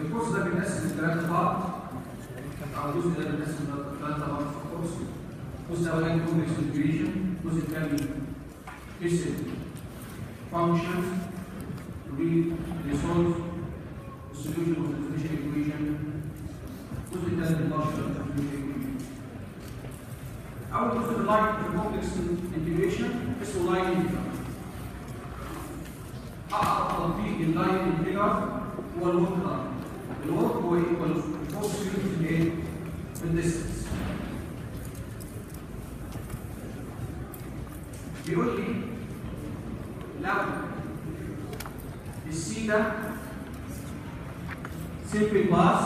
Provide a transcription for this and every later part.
الكورس ده بيتقسم لثلاث بعض او الجزء ده بيتقسم لثلاث بعض في الكورس الجزء الاولاني كومبلكس انتجريشن الجزء الثاني بيسك فانكشنز وريسولف السوليوشن اوف الديفرنشال ايكويشن الجزء الثالث البارشل ايكويشن اول جزء اللاين في الكومبلكس انتجريشن اسمه لاين انتجرال اقرب تطبيق اللاين انتجرال هو الورك لاين الورك هو ايكوال فورس يونت في الايه؟ في الديستنس بيقول لي لو السي ده سيمبل باس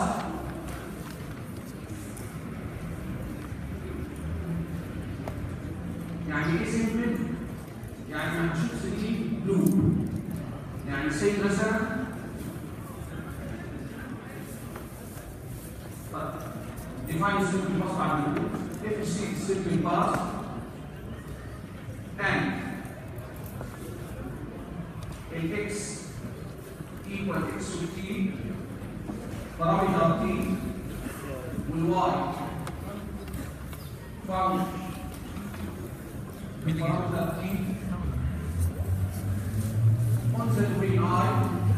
يعني ايه سيمبل؟ يعني ما هنشوف 3 لوب يعني سي مثلا طيب define simple pass بعد اللوب if C is simple pass and ال x equal x of t parameter t وال y function parameter t on the domain i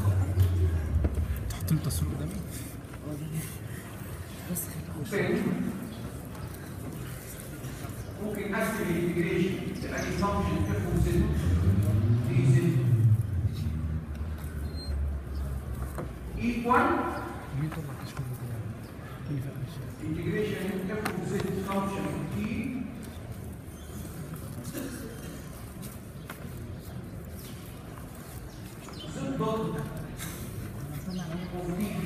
تحط له التصوير قدامي فين ممكن اكتب الانتجريشن لاي فانكشن اف زد دي زد ايكوال مين طلع تشكيل بتاعي مين فاهم الشيء integration f of z function t z dot of t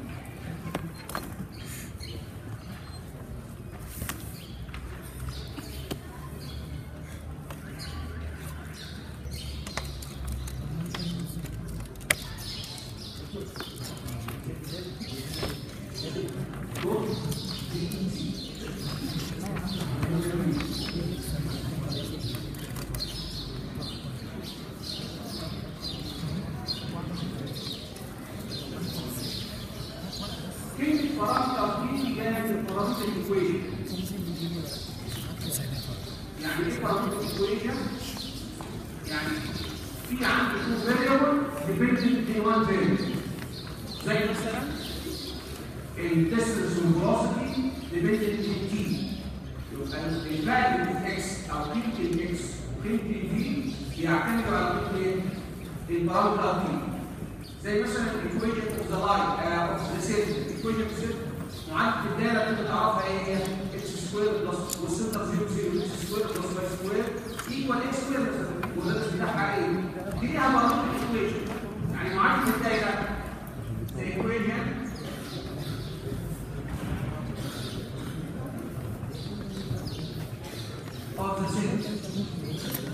كلمة بارامتر دي جاية من بارامتر ايكويشن يعني ايه بارامتر ايكويشن؟ يعني في عندي تو فاريبل ديبندنت ان وان فاريبل زي مثلا الديستنس والفيلوسيتي ديبندنت ان تي يبقى الفاليو اوف اكس او قيمة الاكس وقيمة الفي بيعتمدوا على قيمة ايه؟ البارامتر دي زي مثلا الايكويشن اوف ذا لاين اوف ذا سيل الايكويشن اوف سيل معادله الدايره اللي تعرفها ايه هي اكس سكوير بلس والسنتر 0 0 اكس سكوير بلس واي سكوير ايكوال اكس سكوير مثلا والريس بتاعها ايه؟ دي ليها بارامتر ايكويشن يعني معادله الدايره زي ايكويشن اوف ذا سيل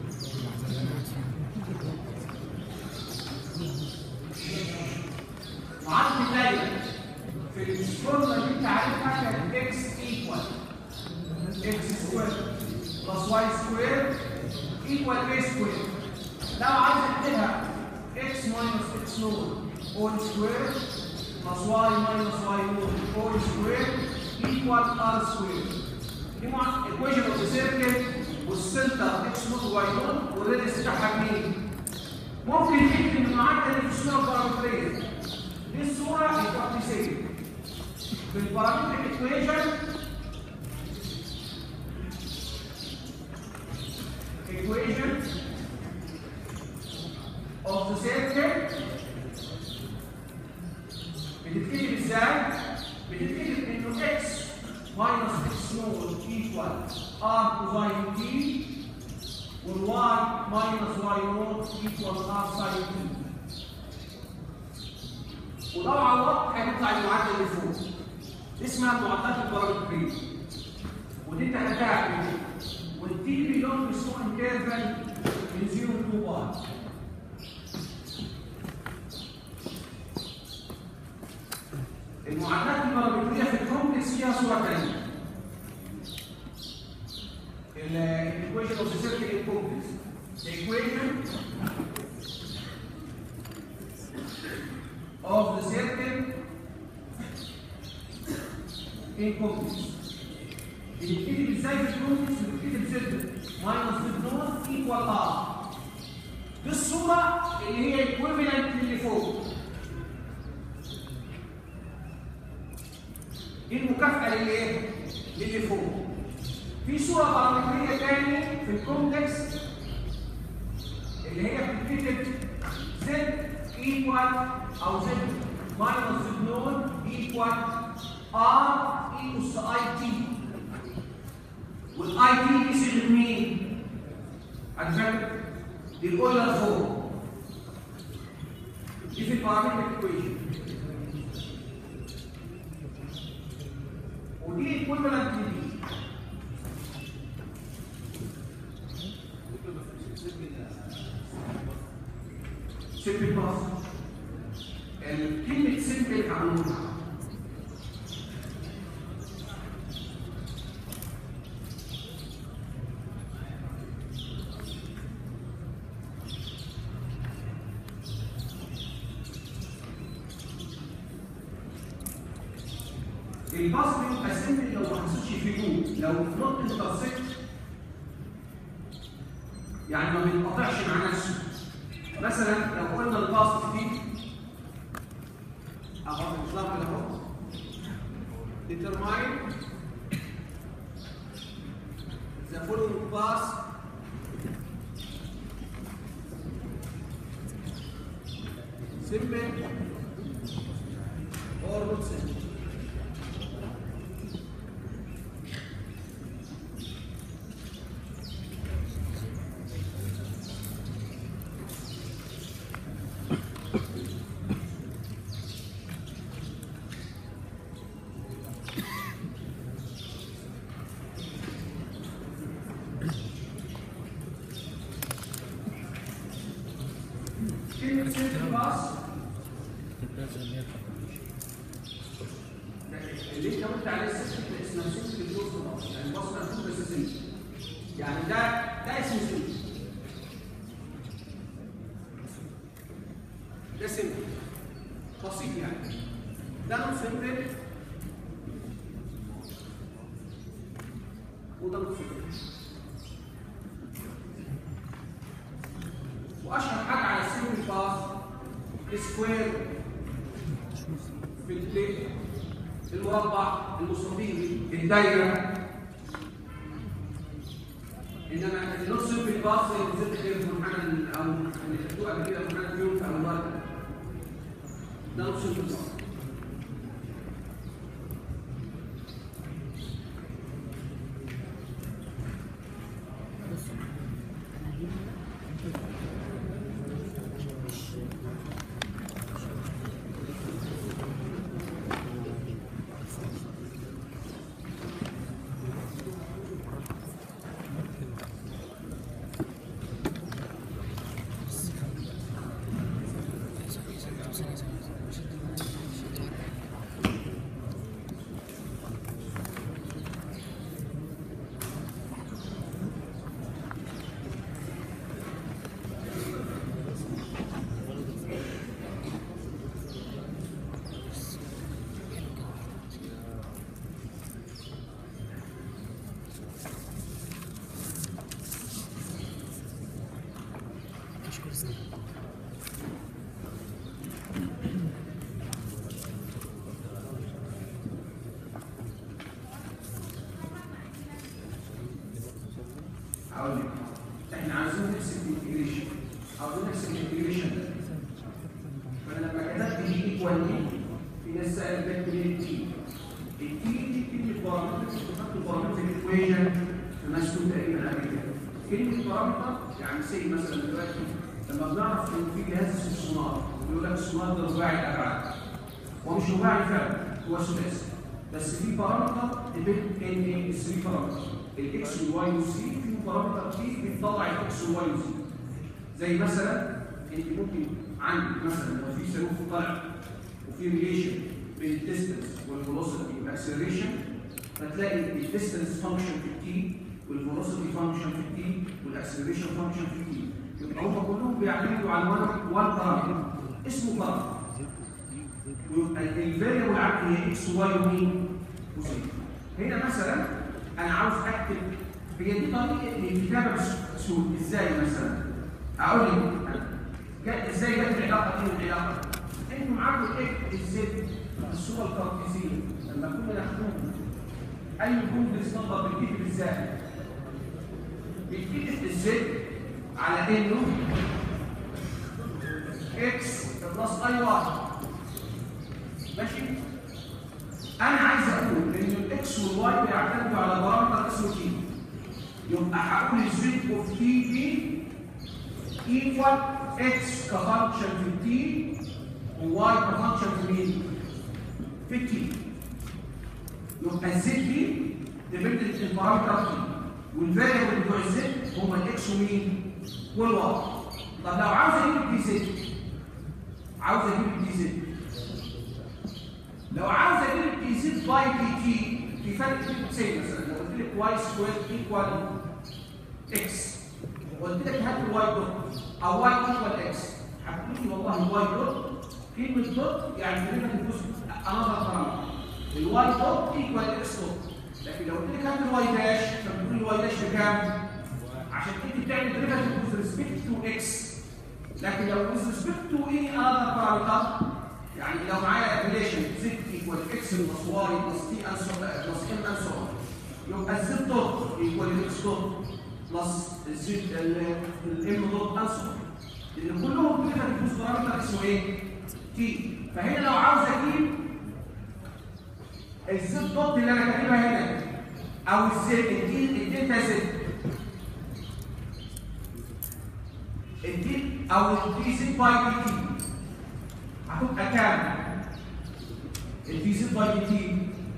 معادله الدايره في الفورمولا دي انت عارفها كانت اكس ايكوال اكس سكوير بلس واي سكوير ايكوال اي سكوير لو عايز اكتبها اكس ماينس اكس نور اول سكوير بلس واي ماينس واي نور اول سكوير ايكوال ار سكوير دي مع ايكويشن اوف ذا سيركل والسنتر اكس نور واي نور والريدس بتاعها منين؟ ممكن تكتب المعادله دي في الصوره البارامتريه دي الصوره الكارتيسيه في البارامتريك ايكويشن equation of the circle بتتكتب ازاي؟ بتتكتب انه x minus x نود equal r cosine t وال y minus y نود equal r sin t ولو عوضت هيطلع المعادله اللي فوق دي اسمها معادلات البارامتريه ودي انت هتعرف والتي بيلون بيسموه انترفال من 0 ل 2 باي المعادلات البارامتريه في الكومبلكس فيها صوره ثانيه الايكويشن اوف ذا سيركل الكومبلكس الايكويشن of the circle ان كومبلكس بنكتب ازاي في الكومبلكس بنكتب زد ماينس زد نوت ايكوال ار دي الصوره اللي هي ايكويفالنت اللي فوق دي المكافاه للي ايه؟ للي فوق في صوره بارامتريه تاني في الكومبلكس اللي هي بتتكتب زد ايكوال او زد ماينس زد نوت ايكوال ار ايكوس اي تي والاي تي اسم مين؟ هتفكر دي الاولر فوق دي في البارامتريك ايكويشن ودي ايكويفالنت لدي سيمبل باس كلمة سيمبل عموما الباص بيبقى سيمبل لو ما حصلش فيه جول لو نوت انترسكت يعني ما بينقطعش مع نفسه مثلا لو قلنا الباص فيه اهو النظام كده اهو determine the following pass simple or not simple كلمة سيمبل باس اللي انت قلت عليه السيستم اسمها سيمبل جوز باس يعني باس مكتوب بس سيمبل يعني ده ده اسمه سيمبل ده سيمبل بسيط يعني ده نوت سيمبل وده نوت سيمبل واشهر حاجه على السيمبل باس سكوير في البليت المربع المستطيل الدايره انما النص في الباص اللي نزلت خير في محمد او اللي خدوه قبل كده في محمد فيهم في اول ده نص في الباص هقول لك احنا عايزين نحسب الانتجريشن عاوزين نحسب الانتجريشن فانا لما كتبت دي ايكوال دي في ناس سالت بقت منين التي التي دي كلمه بارامتر بتحط البارامتر ايكويشن في مسؤول تقريبا قبل كده كلمه بارامتر يعني سي مثلا دلوقتي لما بنعرف ان في جهاز اسمه سونار يقول لك السونار ده رباعي الابعاد هو مش رباعي فعلا هو ثلاثي بس في بارامتر ديبند ان ايه 3 بارامتر الاكس والواي والسي في بارامتر تي بتطلع الاكس والواي والسي زي مثلا انت ممكن عندك مثلا لو في صاروخ طالع وفي ريليشن بين الديستنس والفيلوسيتي والاكسلريشن فتلاقي الديستنس فانكشن في التي والفيلوسيتي فانكشن في التي والاكسلريشن فانكشن في التي يبقى هم كلهم بيعتمدوا على وان بارامتر اسمه بارامتر ويبقى الفاريبل عندي هي اكس واي ومين قوسين هنا مثلا انا عاوز اكتب هي دي طريقه الكتابه بسهوله ازاي مثلا اقول لك جا- ازاي جت العلاقه دي والعلاقه دي؟ انتوا معاكم ايه الزد الصوره الكارتيزيه لما كنا ناخدوها اي كومبلكس نمبر بتكتب ازاي؟ بيتكتب الزد على انه اكس بلس اي واي ماشي انا عايز اقول ان الاكس والواي بيعتمدوا على بارامتر اسمه تي يبقى هقول الزد اوف تي دي ايكوال اكس كفانكشن في التي وواي كفانكشن في مين؟ في التي يبقى الزد دي ديبندنت البارامتر تي والفاريبل بتوع الزد هما الاكس ومين؟ والواي طب لو عاوز اجيب الدي زد عاوز اجيب الدي زد لو عاوز اجيب الدي زد باي دي تي في فرق بين قوسين مثلا لو قلت لك واي سكوير ايكوال اكس وقلت لك هات الواي دوت او واي ايكوال اكس هتقول لي والله الواي دوت كلمه دوت يعني كلمه الجزء انظر بارامتر الواي دوت ايكوال اكس دوت لكن لو قلت لك هات الواي داش فبتقول الواي داش بكام؟ عشان انت بتعمل ديريفاتيف with respect to x لكن لو with respect to any other parameter يعني لو معايا ريليشن z equal x plus y plus t and so plus m and so on يبقى الزد دوت equal الاكس دوت بلس الزد الام دوت and so on لان كلهم ديريفاتيف with parameter اسمه ايه؟ t فهنا لو عاوز اجيب الزد دوت اللي انا كاتبها هنا او الزد الدلتا زد الدي او الدي زد باي دي تي هتبقى كام؟ الدي زد باي دي تي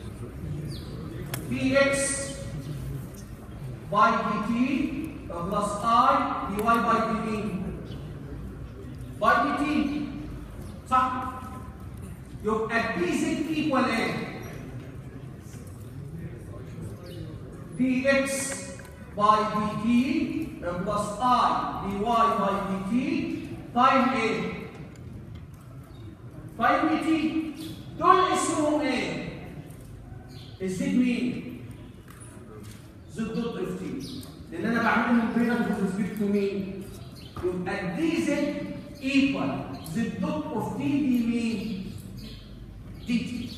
دي اكس باي دي تي بلس اي دي واي باي دي مين؟ باي دي تي صح؟ يبقى الدي زد ايكوال ايه؟ dx by dt plus i dy by dt time a time dt دول اسمهم ايه؟ الزد مين؟ زد دوت اف تي لان انا بعملهم هنا بريسبكت تو مين؟ يبقى الدي زد ايكوال زد دوت اوف تي دي مين؟ دي تي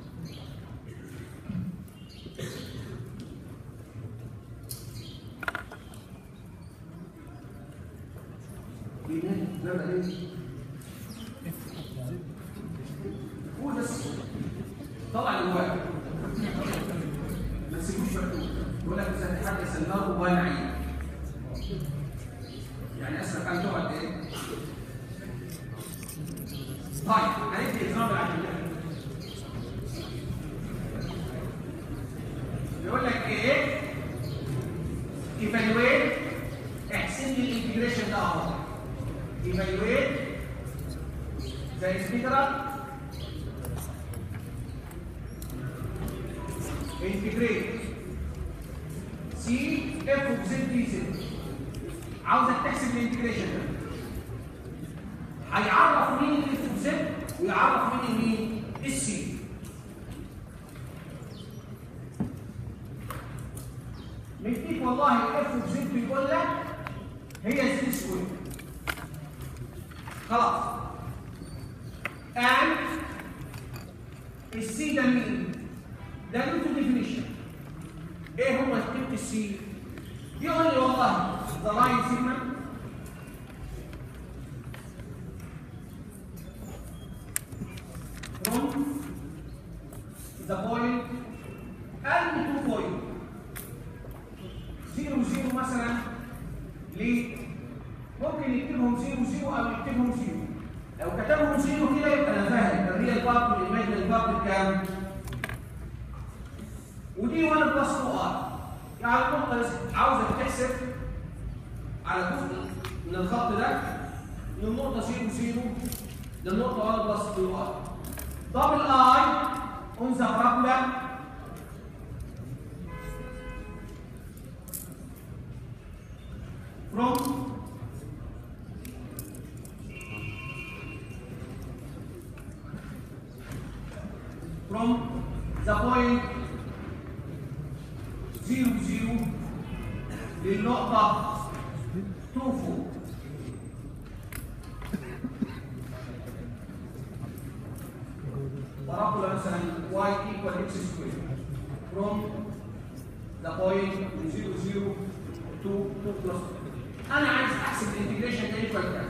هو بس طلع الواقع ما تسيبوش مكتوب يقول لك اذا تحدث المرء ونعي يعني اسرع كان تقعد ايه؟ طيب هندي اكزامبل عشان كده يقول لك ايه؟ ايفالويت احسن لي الانتجريشن ده اهو evaluate the integral integrate C F of Z D Z عاوزك تحسب الانتجريشن ده هيعرف مين ال F of Z ويعرف مين مين السي مديك والله ال F of Z بيقول لك هي Z سكوير خلاص and السي ده مين؟ ده نيوتن ديفينيشن ايه هو كلمه السي؟ يقول لي والله ذا لاين سيجمنت from the point and to point زيرو زيرو مثلا ليه؟ ممكن يكتبهم زيرو زيرو او يكتبهم زيرو لو كتبهم زيرو كده يبقى انا فاهم الريال بارت والايماجينري بارت بكام؟ ودي 1 بلس 2 ار يعني النقطه اللي عاوزك تحسب على جزء من الخط ده من النقطه 0 0 للنقطه 1 بلس 2 ار دبل اي اون ذا بارابولا from from the point 0 0 للنقطة 2 4 ضربت له مثلا y equal x square from the point 0 0 to 2 plus انا عايز احسب الانتجريشن ده ايكوال كام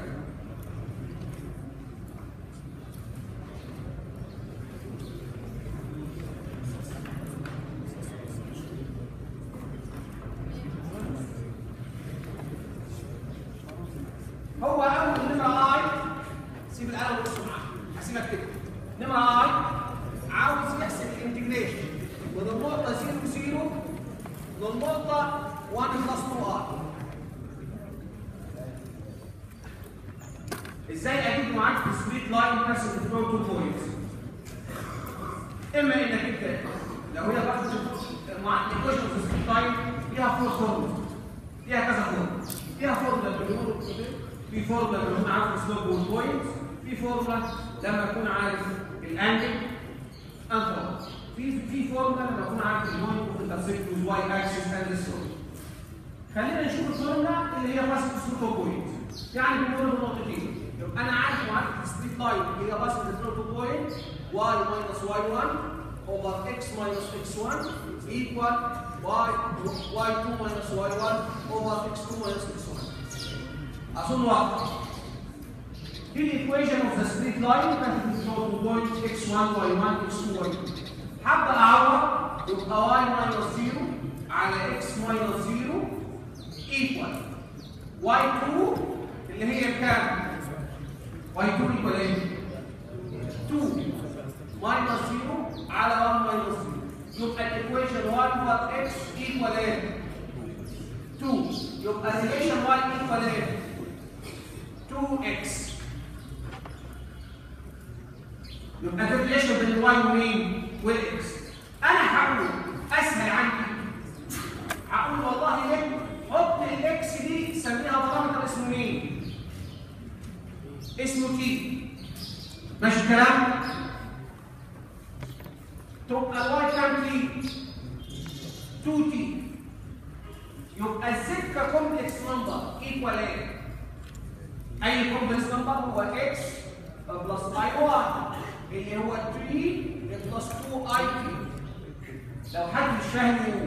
هو اول نمره اي سيب القلم وبص معايا هسيبك كده نمره اي عاوز يحسب الانتجريشن من النقطه 0 0 للنقطه 1 بلس 2 اي ازاي اجيب معاك سبريت لاين ترسم الفلو تو بوينتس اما انك انت لو هي باخد معاك ايكويشن في سبريت لاين ليها فور فورمولا ليها كذا فورمولا ليها فورمولا بالهور في فورمولا لما اكون عارف السلوب والبوينت في فورمولا لما اكون عارف الانجل انت في في فورمولا لما اكون عارف البوينت اوف انترسكت وذ واي اكسس اند سو خلينا نشوف الفورمولا اللي هي بس السلوب بوينت يعني بنقول نقطتين يبقى انا عارف معادله الستريت لاين هي بس الفلوت بوينت y minus y1 over x minus x1 equal y y2 minus y1 over x2 minus x1 اظن واضح دي الايكويشن اوف ذا ستريت لاين كانت الفلوت بوينت x1 y1 x2 y2 هبدا اعوض يبقى y minus 0 على x minus 0 equal y2 اللي هي كام y2 equal ايه 2 minus 0 على 1 minus 0 يبقى الايكويشن 1 over x equal ايه 2 يبقى relation y equal ايه 2x يبقى ده relation بين الواي ومين والاكس انا هقول اسهل عندي هقول والله ليه حط الاكس دي سميها بارامتر اسمه مين اسمه تي ماشي الكلام تبقى الواي كام تي 2 تي يبقى الزد ككومبلكس نمبر ايكوال ايه اي كومبلكس نمبر هو اكس بلس اي 1 اللي هو 3 بلس 2 اي تي لو حد مش فاهم يقول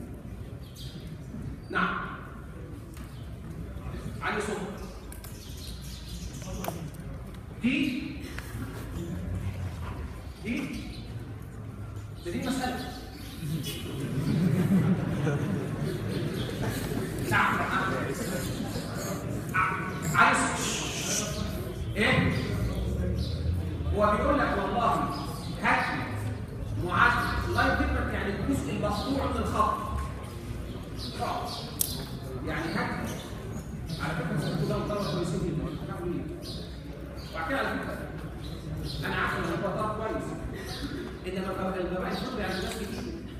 نعم علي صوت دي دي ده دي مسألة نعم عايز ايه هو بيقول لك والله هات لي معادله لاين ديفرنت يعني الجزء المقطوع من الخط خلاص يعني هات لي على فكره سالته ده مطلع كويسين جدا هنعمل ايه؟ وبعد كده على فكره انا عارف ان الموضوع ده كويس انما المبيعات الفضل يعني ناس كتير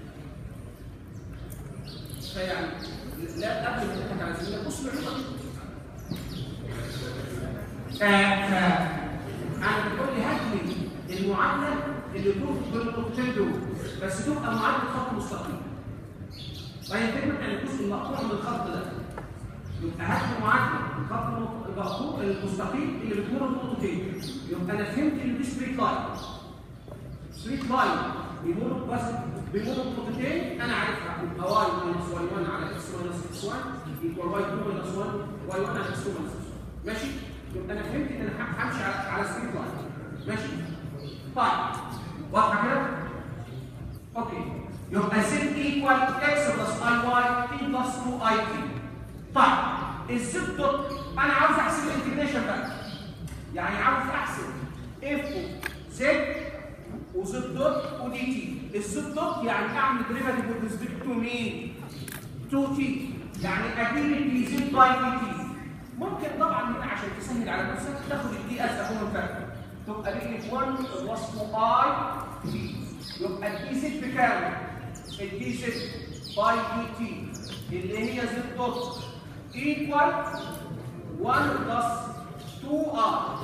فيعني لا قبل ما نضحك على زميلك بص للعلوم ف ف انا بتقول لي هات لي المعادله اللي تكون بالنقطتين دول بس تبقى معادله خط مستقيم وهي كلمه يعني الجزء المقطوع من الخط ده يبقى هات لي معادله الخط المقطوع المستقيم اللي بتمر بنقطتين يبقى انا فهمت ان دي ستريت لاين ستريت لاين بيمر بس بيمر بنقطتين انا عارفها يبقى واي ماينس واي 1 على اكس ماينس اكس 1 يبقى واي 2 ماينس 1 واي 1 على اكس 2 ماينس اكس 1 ماشي يبقى انا فهمت ان انا همشي على على ستريت لاين ماشي طيب واضحه كده اوكي يبقى زد ايكوال اكس بلس اي واي تي بلس 2 اي تي طيب الزد دوت انا عاوز احسب الانتجريشن بقى يعني عاوز احسب اف زد وزد دوت ودي تي الزد دوت يعني اعمل ديريفاتيف بالنسبه تو مين 2 تي يعني اجيب الدي زد باي دي تي ممكن طبعا هنا عشان تسهل على نفسك تاخد الدي اس اهو فاكر تبقى بيجي 1 واسمه اي تي يبقى الدي زد بكام؟ الدي زد باي دي تي اللي هي زد دوت ايكوال 1 بلس 2 ار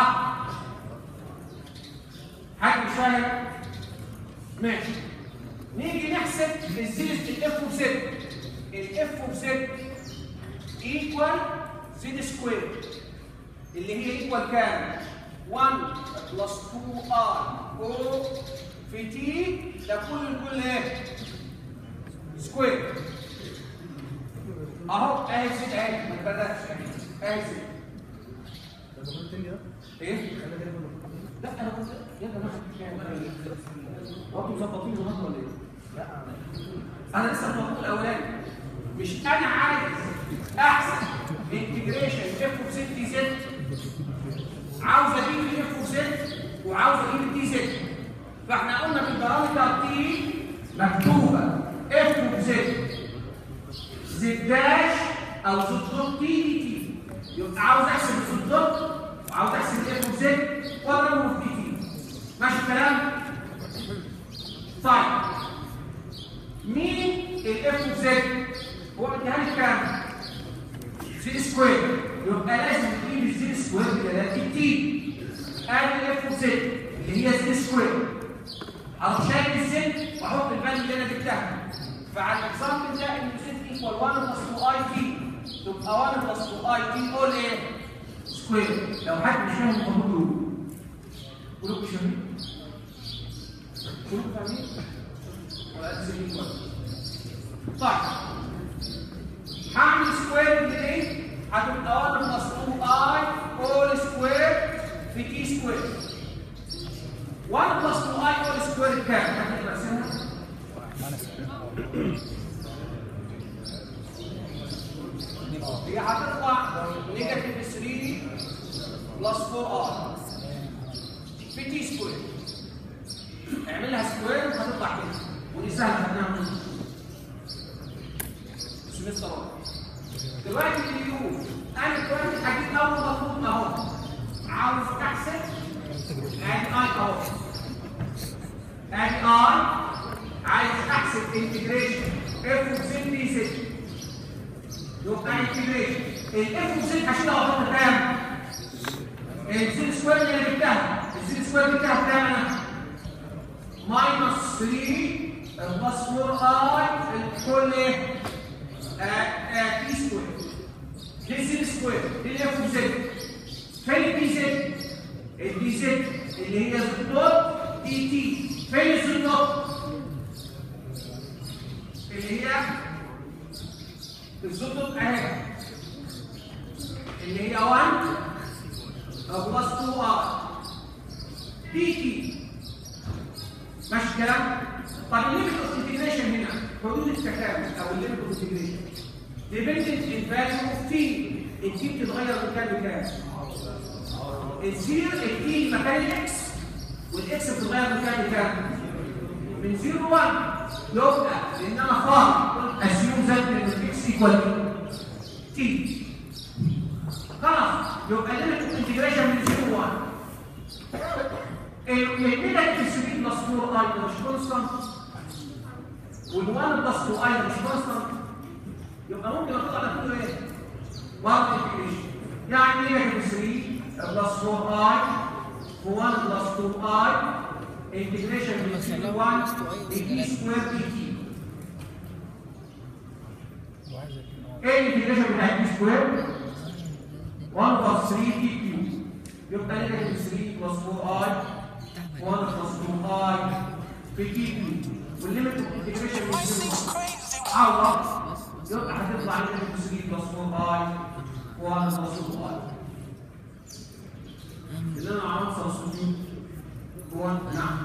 واضحه؟ حد مش فاهم؟ ماشي نيجي نحسب الزيرو الاف اوف زد الاف اوف زد ايكوال زد سكوير اللي هي ايكوال كام 1 بلس 2 ار او في تي ده كل كل ايه سكوير اهو اهي زد اهي ما تبردش اهي اهي زد ايه لا انا قلت يا جماعه هو انتوا مظبطين النهارده ولا ايه؟ انا لسه الموضوع الاولاني مش انا عايز احسن انتجريشن اف اوف زد دي زد عاوز اجيب الاف اوف زد وعاوز اجيب الدي زد فاحنا قلنا في البارامتر دي مكتوبه اف اوف زد زد داش او زد دوت تي دي تي يبقى عاوز احسب الزد دوت وعاوز احسب الاف اوف زد واضربه في دي تي ماشي الكلام؟ طيب مين الاف اوف زد هو اديها لي كام زد سكوير يبقى لازم تجيب الزد سكوير بدلاله تي ادي الاف اوف زد اللي هي زد سكوير اروح شايل الزد واحط الفاليو اللي انا جبتها فعلى الاكزامبل ده ان زد ايكوال 1 بلس 2 اي تي تبقى 1 بلس 2 اي تي اول ايه سكوير لو حد مش فاهم الموضوع قولوا مش فاهمين كلكم فاهمين ولا تسمين كويس طيب هعمل سكوير لايه هتبقى 1 بلس 2 اي اول سكوير في تي سكوير 1 بلس 2 اي اول سكوير كام هتبقى نقسمها هي هتطلع نيجاتيف 3 بلس 4 ار في تي سكوير اعمل لها سكوير هتطلع كده ودي سهله خدناها من سمستر واحد دلوقتي اللي يقول انا دلوقتي هجيب اول مطلوب اهو عاوز احسب ادي اي اهو ادي اي عايز احسب انتجريشن اف اوف زد دي زد يبقى انتجريشن الاف اوف زد هشيلها واحط كام؟ الزد سكوير اللي انا جبتها الزد سكوير جبتها بكام انا؟ ماينس 3 بلس 4 اي كل ايه؟ تي سكوير دي زد سكوير دي الاف اوف زد فين الدي زد؟ الدي زد اللي هي زد دوت دي تي فين الزد دوت؟ اللي هي الزد دوت اهي اللي هي 1 بلس 2 ار دي تي ماشي الكلام؟ طب الليميت اوف انتجريشن هنا حدود التكامل او الليميت اوف انتجريشن ديبندنت ان فاليو اوف تي التي بتتغير من كام لكام؟ الزيرو التي مكان الاكس والاكس بتتغير من كام لكام؟ من 0 ل 1 يبقى لان انا فاضي اسيوم ذات ان الاكس ايكوال تي خلاص يبقى الليميت اوف انتجريشن من 0 ل 1 النيجاتيف 3 بلس 4 اي مش كونستانت وال1 بلس 2 اي مش كونستانت يبقى ممكن اطلع ده كله ايه؟ برضه انتجريشن يعني نيجاتيف 3 بلس 4 اي و1 بلس 2 اي انتجريشن من 3 1 دي سكوير دي تي ايه الانتجريشن بتاع دي سكوير؟ 1 بلس 3 دي كيو يبقى نيجاتيف 3 بلس 4 اي 1 بلس 2 اي في تي كيو والليميت اوف انتجريشن من 0 عوض يبقى هتطلع نيجاتيف 3 بلس 4 اي 1 بلس 2 اي اللي انا عاوز اوصله هو نعم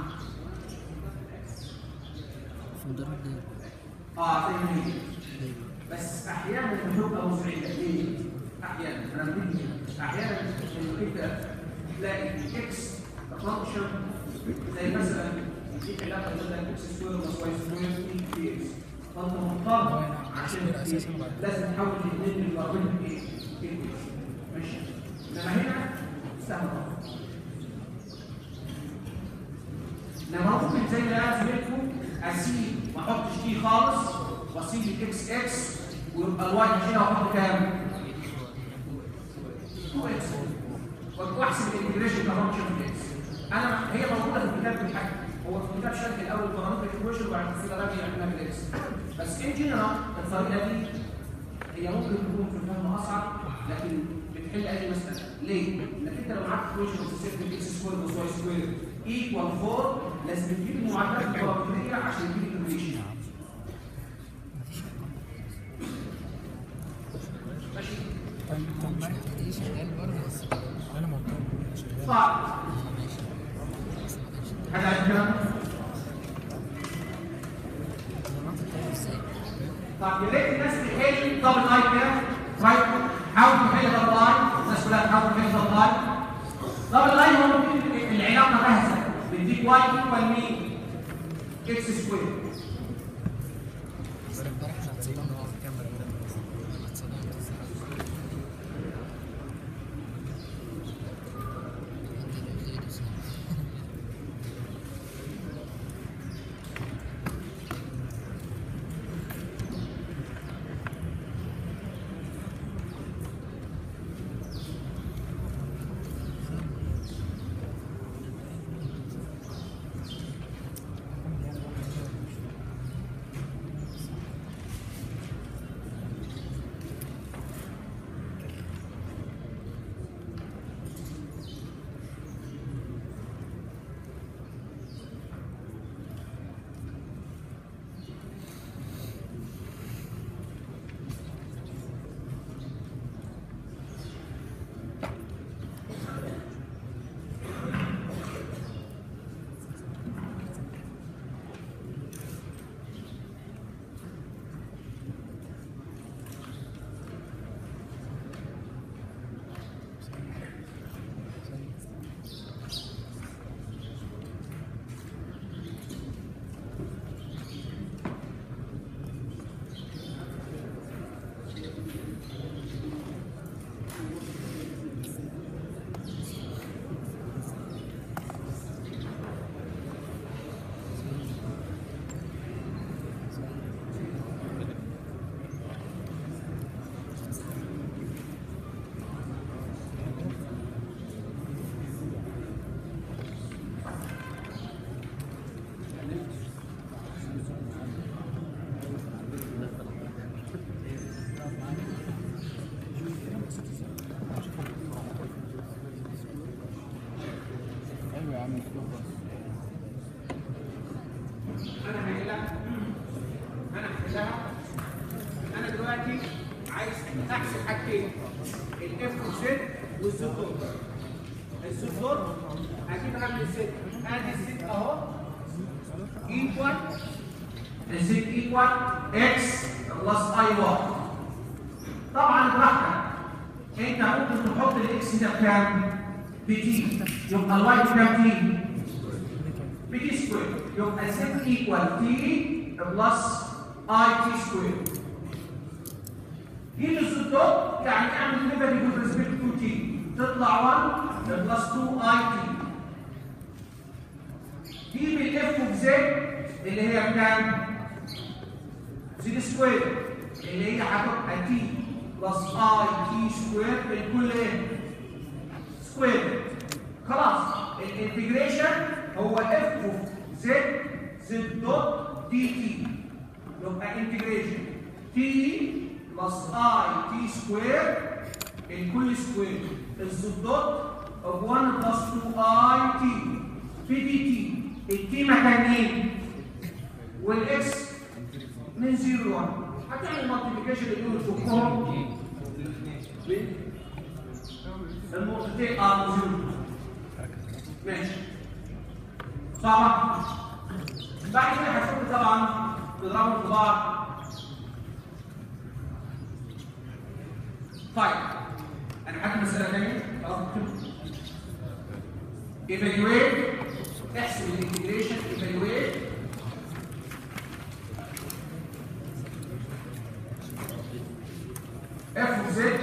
مدرب دايما اه زي ما هي دايما بس احيانا بتبقى مزعجه ليه؟ احيانا انا بدي احيانا انك انت تلاقي الاكس فانكشن زي مثلا في علاقه بين الاكس سكوير بلس واي سكوير في اكس فانت مضطر عشان إيه؟ لازم تحول الاثنين اللي بينهم ايه؟ ايه ماشي انما هنا سهل لما ممكن زي ما انا زميلكم اسيب ما احطش دي خالص واسيب الاكس اكس ويبقى الواي هنا واحط كام؟ 2 اكس واحسب الانتجريشن كفانكشن في اكس انا هي موجوده في الكتاب بالحاجه هو في الكتاب شرح الاول بارامتر ايكويشن وبعد كده راجع يعملها بالاكس بس ان جنرال الطريقه دي هي ممكن تكون في الفهم اصعب لكن بتحل اي مساله ليه؟ لانك انت لو معاك ايكويشن وتسيب اكس سكوير بلس واي سكوير ايكوال 4 لازم تجيب المعادلات البارامتريه عشان تجيب الريليشن ماشي طيب طب دي شغال برضه بس انا معترض شغال صعب حد عايز كلام؟ طب يا ريت الناس تحل دبل لاين كده رايت حاول تحل دبل لاين الناس كلها تحاول تحل دبل لاين دبل لاين هو ممكن العلاقه جاهزه بيديك واي ايكوال مين؟ اكس سكوير امبارح احنا اتصدمنا اتصدمنا ايوه يا عم انا هحلها انا هحلها انا دلوقتي عايز احسب حاجتين الاف والزد والزد دوت الزد دوت هجيب اعمل الزد ادي الزد اهو ايكوال الزد ايكوال اكس بلس اي واي طبعا براحتك انت ممكن تحط الاكس ده بكام؟ بتي يبقى الواي بكام تي؟ بتي سكوير يبقى زد ايكوال تي بلس اي تي سكوير يجي الزدوت يعني اعمل ليفل with respect to تي تطلع 1 بلس 2 اي تي جيب الاف اوف زد اللي هي بكام؟ زد سكوير اللي هي هتبقى تي بلس اي تي سكوير الكل ايه؟ سكوير خلاص الانتجريشن هو اف اوف زد زد دوت دي تي يبقى انتجريشن تي بلس اي تي سكوير الكل سكوير الزد دوت اوف 1 بلس 2 اي تي في دي تي التي مكان مين؟ والاكس من 0 ل 1 هتعمل مالتيبيكيشن اللي فوقهم النقطتين ار وزيرو ماشي صعبة بعد كده هتشوف طبعا تضربوا في بعض طيب انا حاجة مسألة تانية خلاص ايفالويت احسب الانتجريشن ايفالويت اف زد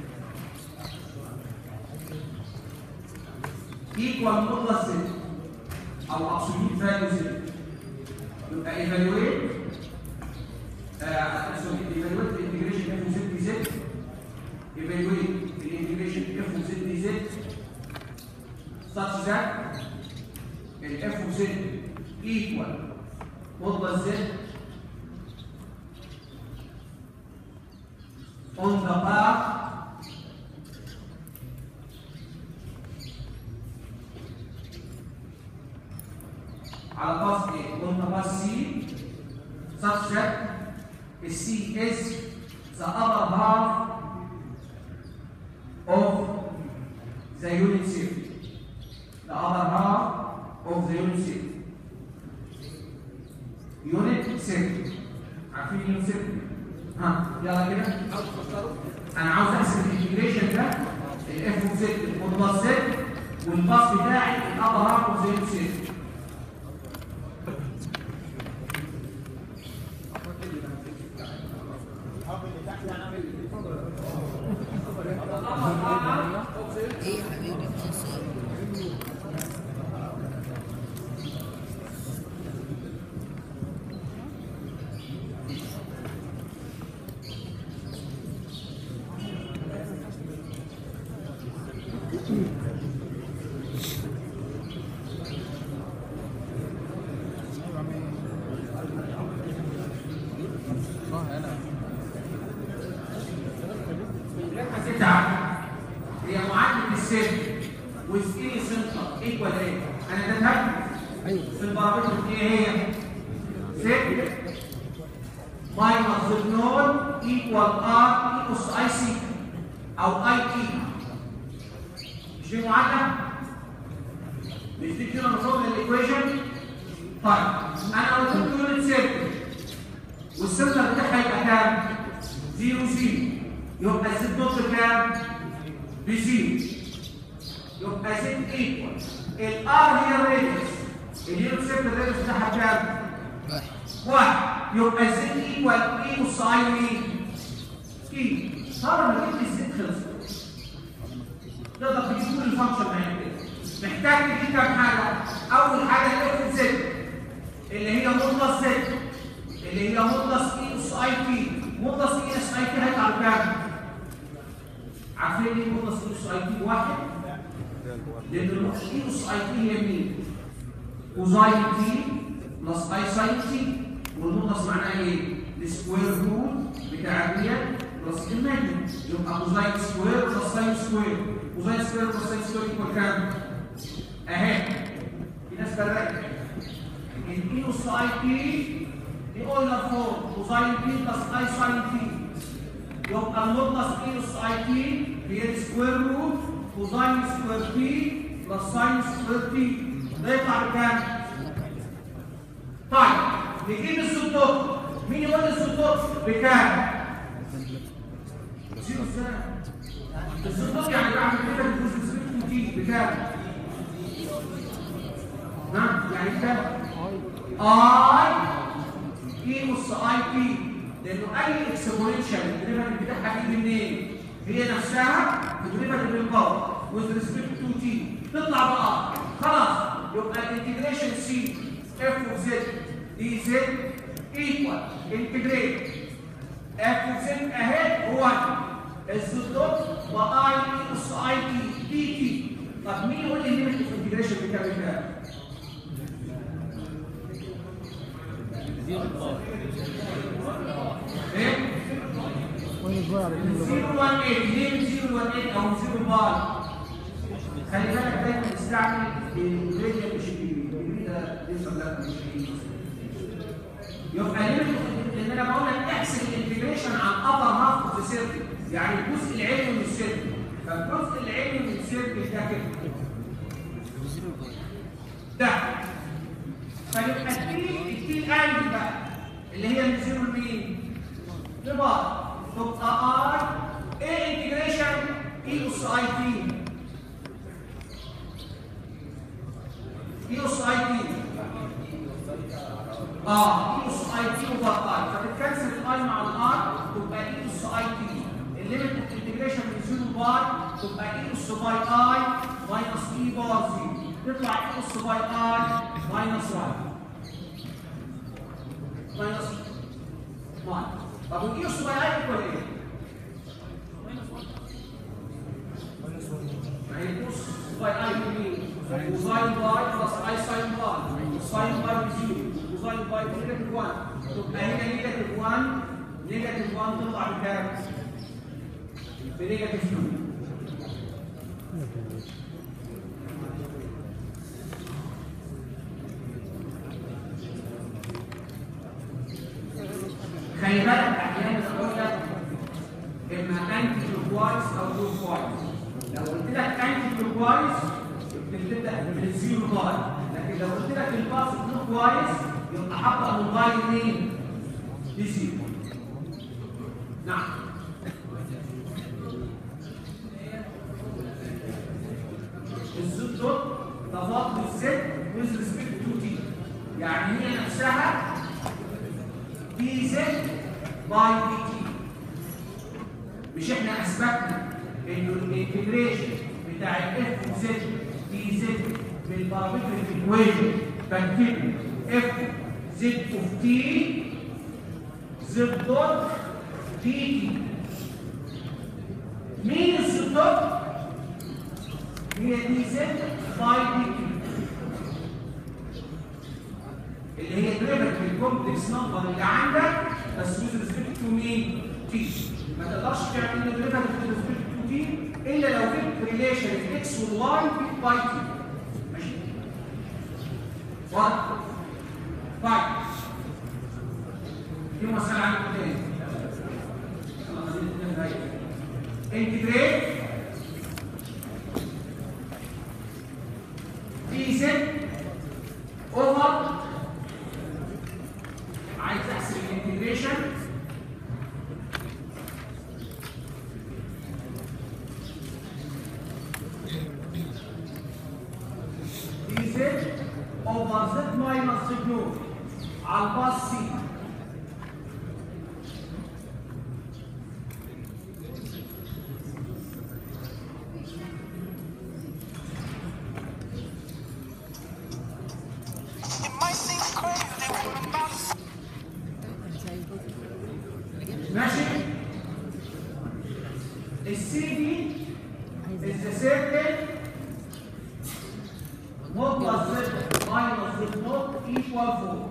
equal مطلق زد او absolute value زد يبقى evaluate آه سوري evaluate الانتجريشن اف زد دي زد evaluate الانتجريشن اف زد دي زد such that الاف زد equal مضمن z on the path على باص A on the path C such that the C is the upper half of the unit circle. The upper half of the unit circle. Unit circle. عارفين unit circle؟ ها يلا كده انا عاوز احسب الانتجريشن ده الاف اوف زد والباص زد والباص بتاعي الابر هاف اوف ذا يونت سيركل ايه يا حبيبي بتنسى اه انا تسعة هي معادلة السن with any center equal ايه؟ انا كتبت ايوه في البارامتر ايه هي؟ ست ماينس نون ايكوال ار ايكوس اي سي او اي تي مش دي معادلة؟ مش دي كده مفروض الايكويشن؟ طيب انا قلت لكم يونت سيركل والسنتر بتاعها يبقى كام؟ زيرو زيرو يبقى الزد نوت كام؟ بزيرو يبقى زد ايكوال الار هي الريديوس اليونت سيركل الريديوس بتاعها كام؟ واحد واحد يبقى زد ايكوال اي وساين مين؟ اي طبعا ما جبت الزد خلصت تقدر تجيب كل الفانكشن معاك كده محتاج تجيب كام حاجه؟ اول حاجه الاف زد اللي هي مطلس زد اللي هي مطلس اي اس اي تي مطلس اي اس اي تي هيطلع بكام؟ عارفين ايه مطلس اي اس اي تي؟ واحد لان الاي اس اي تي هي مين؟ كوزاين تي بلس اي ساين تي والمطلس معناها ايه؟ السكوير روت بتاع ديت بلس الماجن يبقى كوزاين سكوير بلس ساين سكوير كوزاين سكوير بلس ساين سكوير يكون كام؟ اهي في ناس فرقت الاي اس اي تي دي اويلر فورم كوزاين تي بلس اي ساين تي يبقى المطلس اي اس اي تي هي السكوير روت كوزاين سكوير تي بلس ساين سكوير تي ده يطلع بكام؟ طيب نجيب السطوط مين يقول لي السطوط بكام؟ زيرو ازاي؟ السطوط يعني بعمل كده بجزء سبيكتو تي بكام؟ ها؟ يعني كام؟ اي اي نص اي بي لانه اي اكسبوننشال الدريفاتيف بتاعها بيجي منين؟ هي نفسها الدريفاتيف بالباور with respect to t تطلع بقى خلاص يبقى الانتجريشن سي اف اوف زد دي زد ايكوال انتجريت اف اوف زد اهي 1 الزدوت واي نص اي تي دي تي طب مين يقول لي الليميت اوف انتجريشن بتاع كام؟ ايه؟ وين صغير على كل 018 ليه 018 او 0 بار خلي بالك دايما استعمل الجريديا مش الجريديا يوصل لك مش يبقى ليه ان انا بقول لك احسب الانتجريشن عن ابر هاف اوف ذا سيركل يعني الجزء العلوي من السيركل فالجزء العلوي من السيركل ده كده ده فيبقى التي التي الانجل بقى اللي هي من زيرو لمين؟ لبعض تبقى ار ايه انتجريشن اي اس اي تي اي اس اي تي اه اي اس اي تي اوفر اي فتتكنسل الاي مع الار تبقى اي اس اي تي الليميت اوف انتجريشن من زيرو باي تبقى اي اس باي اي ماينس اي بار زيرو تطلع اي اس باي اي ماينس 1 ماينس 1 طب والاي اس باي اي ايكوال ايه؟ ما هي بص باي اي يمين وساين باي بلس اي ساين باي ساين باي بزيرو نيجاتيف 1 تبقى هنا نيجاتيف 1 نيجاتيف 1 تطلع بكام؟ بنيجاتيف 2 خلي بالك احيانا اقول لك اما انتي كلوكوايز او كلوكوايز لو قلت لك انتي كلوكوايز بتبدا من الزيرو باي لكن لو قلت لك الباص كلوكوايز يبقى حاطط الموبايل منين؟ لزيرو نعم الزد دوت تفاضل الزد with respect to t يعني هي نفسها دي زد باي دي تي مش احنا اثبتنا انه الانتجريشن بتاع الاف زد دي زد بالبارامتريك ايكويشن بكتب اف زد اوف تي زد دوت دي تي مين الزد دوت؟ هي دي زد باي دي تي اللي هي دريفت بالكومبلكس نمبر اللي عندك بس with respect to مين؟ تي ما تقدرش تعمل له دريفت with respect to تي الا لو جبت ريليشن الاكس والواي باي تي ماشي؟ واضح؟ طيب دي مسألة عندكم تاني يلا خلينا نتكلم هاي انتجريت دي زد اوفر عايز احسب الانتجريشن دي زد اوفر زد ماينس زد نور على الباص سي It might seem crazy what I'm about to say. ماشي السي دي is the circle mod plus z minus z naught equal 4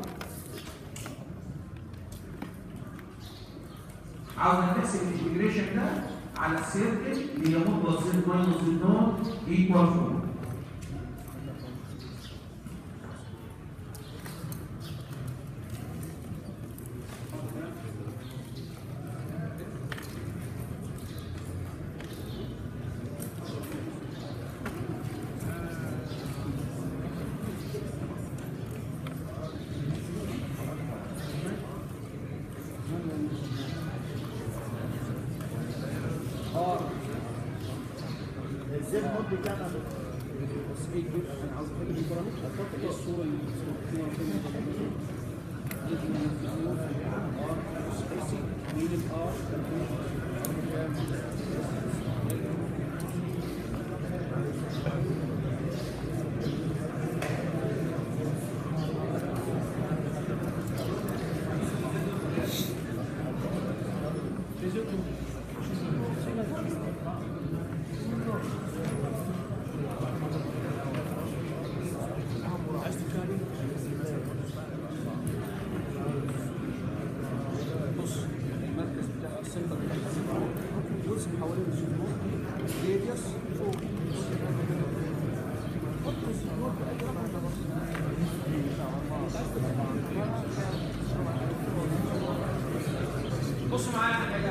عاوز تحسب الانتجريشن ده على السيركل اللي هي mod plus z minus z naught equal 4 ازاي المود بتاعنا بس ايه الجزء انا عاوز احل البرامج احط ايه الصوره اللي فيها مين الار بص المركز بتاع السنتر بتاع الزيرو جزء حوالين الزيرو راديوس فوق حط الزيرو بأي رقم بصوا معايا على حاجه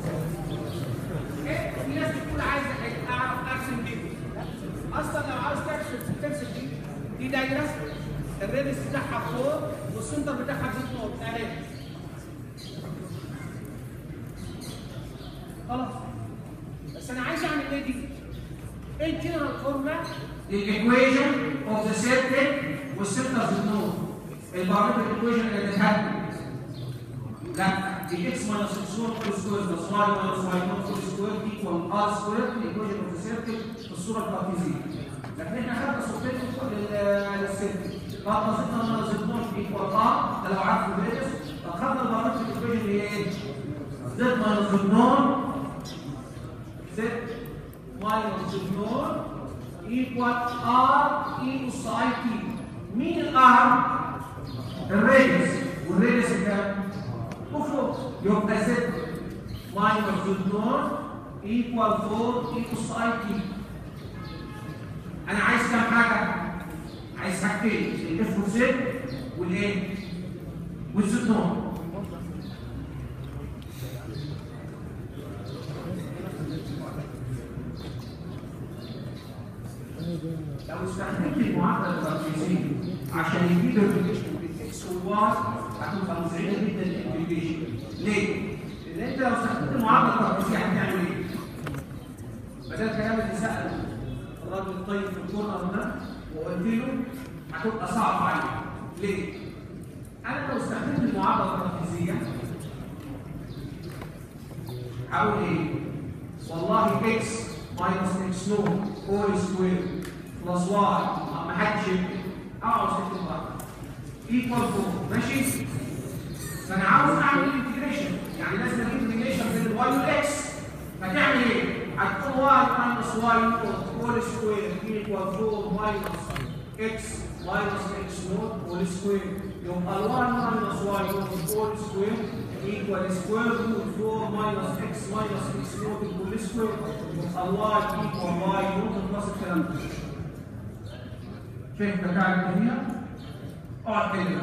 ايه في ناس بتقول عايز اعرف ارسم دي اصلا لو عاوز ترسم ترسم دي دي دايره الريدس بتاعها فوق والسنتر بتاعها بزيت نقط اهي خلاص بس انا عايز اعمل ايه دي؟ ايه الجنرال فورمولا؟ الايكويشن اوف ذا سيركل والسنتر في النور البارامتر ايكويشن اللي بتتهدد لا الاكس ماينس اكس نوت كل سكوير بلس واي ماينس واي نوت كل سكوير ايكوال ار سكوير الايكويشن اوف ذا سيركل في الصوره الكارتيزيه لكن احنا خدنا صورتين لل- للسيركل بعد ما زدنا ماينس زد نوت ايكوال ار ده لو عارف البريدس طب خدنا البارامتر ايكويشن اللي هي ايه؟ زد ماينس زد نوت زد ماينس زد نوت ايكوال ار اي اس اي تي مين الار؟ الريدس والريدس كام؟ بفور يبقى زد ماينس زد نور ايكوال 4 ايكوس اي تي انا عايز كام حاجه؟ عايز حاجتين الاف وزد والايه؟ والزد نور لو استخدمت المعادله التركيزيه عشان يجيب الريليشن بين اكس وواي هتبقى مزعجه جدا الانتجريشن ليه؟ لان انت لو استخدمت المعادله التركيزيه هتعمل ايه؟ بدل الكلام اللي سال الراجل الطيب في الكورنر ده وقلت له هتبقى صعب عليك ليه؟ انا لو استخدمت المعادله التركيزيه هقول ايه؟ والله اكس ماينس اكس نو هول سكوير بلس واي ما حدش يكتب اقعد اكتب بقى ايكوال 4 ماشي؟ فانا عاوز اعمل انتجريشن يعني لازم اجيب انتجريشن بين الواي والاكس فتعمل ايه؟ هتقول واي ماينس واي هول سكوير ايكوال 4 ماينس اكس ماينس اكس نوت هول سكوير يبقى ال1 ماينس واي هول سكوير equal square root 4 minus x minus x naught equal square يبقى y equal y naught plus الكلام ده شايف التكامل هنا؟ اقعد حلها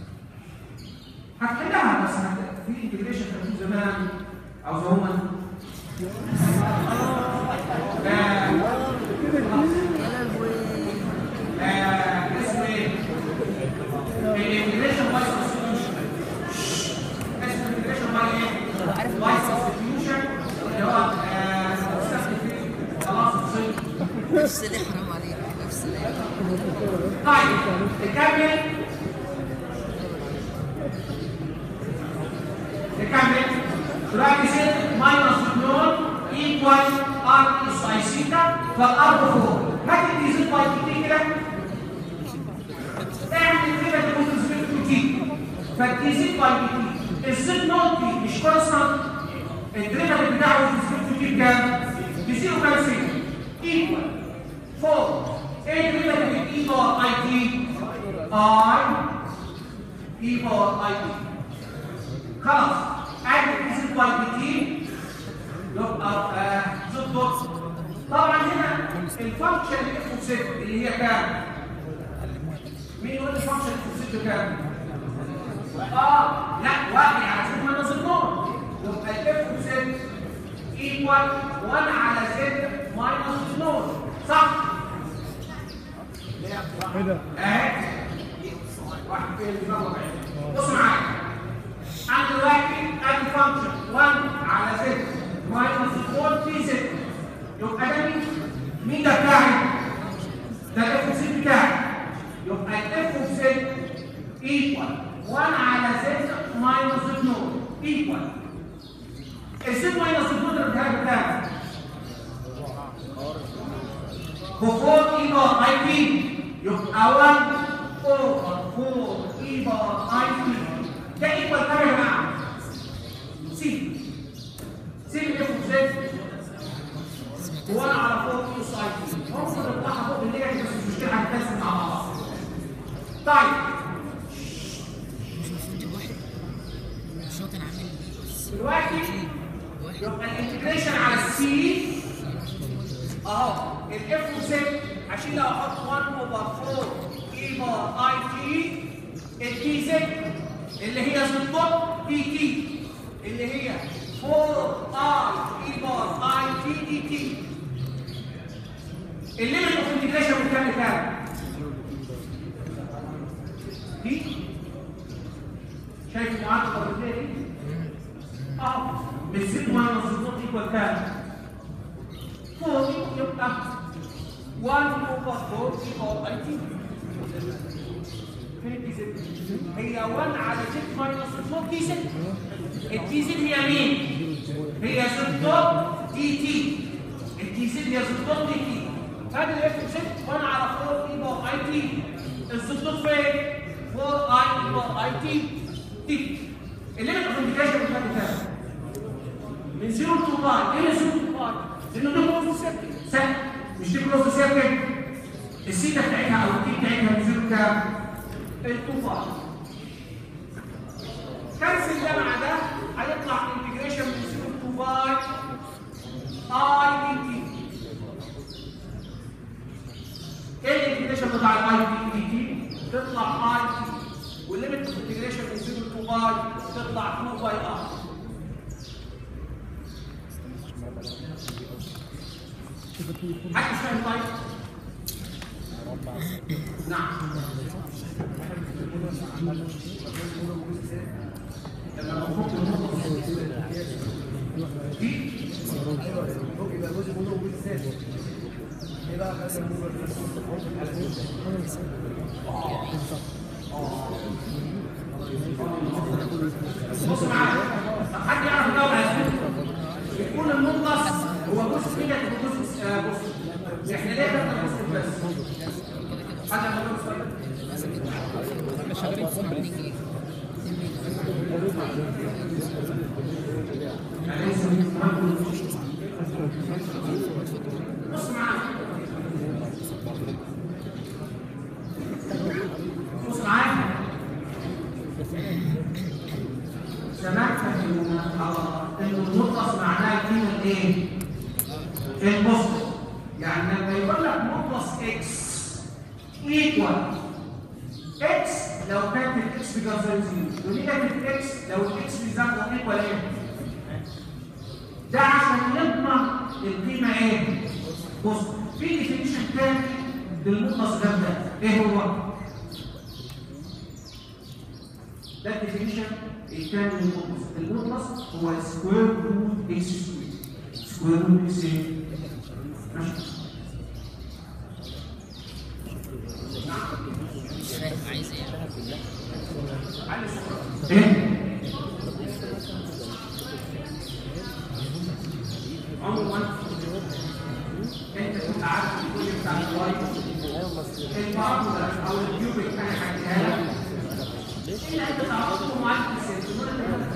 هتحلها بس هت- في انتجريشن كان في زمان او زمان لا لا اسمه ايه؟ الانتجريشن باي سبستيوشن اسمه الانتجريشن باي ايه؟ باي سبستيوشن اللي هو آه، بتستخدم فيه خلاص وصلت نفس اللي حرام عليك نفس اللي طيب نكمل نكمل دلوقتي ست ماينس نون ايكوال ار اس اي سيتا فالار 4 هات دي زد باي تي كده اعمل كده تكون زد تي فالدي زد باي تي الزد نوت دي مش كونستانت الدريفاتيف بتاعه في زد تي بكام؟ بزيرو كام سي ايكوال 4 ايه الدريفاتيف اي باور اي تي اي اي باور اي تي خلاص ادي زد باي تي يبقى زد دوت طبعا هنا الفانكشن اللي اسمه زد اللي هي كام؟ مين يقول لي الفانكشن اللي اسمه زد كام؟ اه لا واحد على زد ماينس النور يبقى الاف زد ايكوال 1 على زد ماينس النور صح؟ ايه ده؟ اهي واحد فيه اللي بيطلع بص معايا انا دلوقتي ادي فانكشن 1 على زد ماينس 4 في زد يبقى ده مين؟ مين ده بتاعي؟ ده الاف زد بتاعي يبقى الاف زد ايكوال 1 على زد ماينس 2 ايكوال الزد ماينس 2 ده بتاعي بتاعي بفور اي بار اي بي يبقى 1 اوفر 4 اي بار اي بي ده ايكوال كام يا جماعه؟ سي سي الاف زد هو انا على 4 اي اس اي بي ممكن نطلعها فوق بالنيجاتيف بس مش مشكله هنتقسم مع بعض طيب مش المفروض تبقى واحد مش هو كان عامل بس دلوقتي واحد يبقى الانتجريشن على السي اهو الاف زد عشان لو احط 1 اوفر 4 اي بار اي تي التي زد اللي هي زد دي تي اللي هي 4 اي اي بار اي تي دي تي الليمت اوف انتجريشن بكام لكام؟ دي شايف المعادله الطبيعيه دي؟ اه بالزد ماينس النوت ايكوال كام؟ 4 يبقى 1 اوفر 4 ايكوال اي تي فين الدي زد؟ هي 1 على زد ماينس النوت دي زد الدي زد هي مين؟ هي زد دوت دي تي الدي زد هي زد دوت دي تي هذا الاف زد 1 على 4 ايكوال اي تي الزد دوت فين؟ 4 اي ايكوال اي تي تي الليمت اوف انتجريشن بتاعت كام؟ من 0 تو باي ايه 0 تو باي؟ لانه ده كلوز سيركل سهل مش دي كلوز سيركل السيتا بتاعتها او التي بتاعتها من 0 كام؟ ال 2 باي كنسل ده مع ده هيطلع انتجريشن من 0 تو باي اي دي تي ايه الانتجريشن بتاع الاي دي تي تطلع اي تي والليميت اوف انتجريشن من 0 تو باي تطلع 2 باي ار حد مش فاهم طيب؟ نعم لما نفك النقطة دي بص معايا طب حد يعرف يدور على اسمه يكون المنقص هو جزء كده يبقى جزء آه، بص احنا ليه بناخد جزء بس حد يعرف يدور شويه بص معايا بص معايا سمعت ان ان المطلس معناه القيمه الايه؟ البوست يعني لما يقول لك مطلس اكس ايكوال اكس لو كانت الاكس بجذر زيرو ونيجاتيف اكس لو الاكس بيزود ايكوال ايه؟ ده عشان يضمن القيمه ايه؟ بص في ديفينيشن تاني للمطلس ده ده ايه هو؟ ده الديفينيشن الثاني للمطلس المطلس هو سكوير روت اكس سكوير سكوير روت اكس ايه؟ ماشي مش فاهم عايز ايه علي الصورة. ايه؟ عموما انت كنت عارف الكل بتاع الواي البارامتر او الكيوبيك انا حكيها لك الا انت تعرفه معاك في السنتور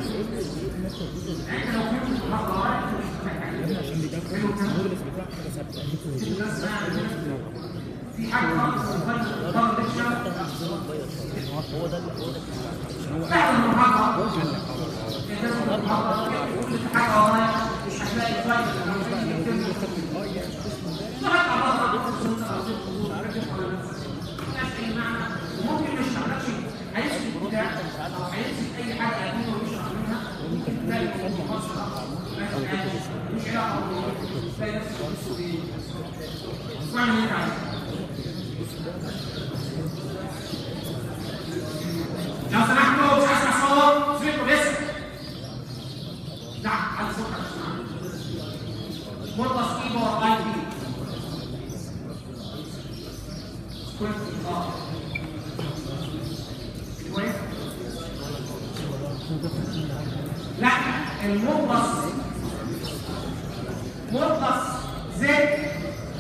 انت لو فهمت المحاضره واحد مش محتاج الناس بقى في حاجه خالص في الفن طب ليكشر بعد المحاضره انت المحاضره كل حاجه ورايا مش هتلاقي فايده لما تيجي تكتب لغايه ما بطلع دكتور سلطه او ست شهور ركز على نفسك ملهاش اي معنى وممكن ما يشرحلكش هيمسك بتاع او هيمسك اي حاجه قديمه ويشرح منها وممكن تلاقي في محاضره مش علاقه تلاقي نفسك بتبص ايه اسمعني اللي انت عايزه لو سمحتوا مش عايز اسمع صوت سيبكم بس نعم عايز صوت عشان اسمع مطلس اي باور اي بي كويس اه كويس لا المطلس مطلس زد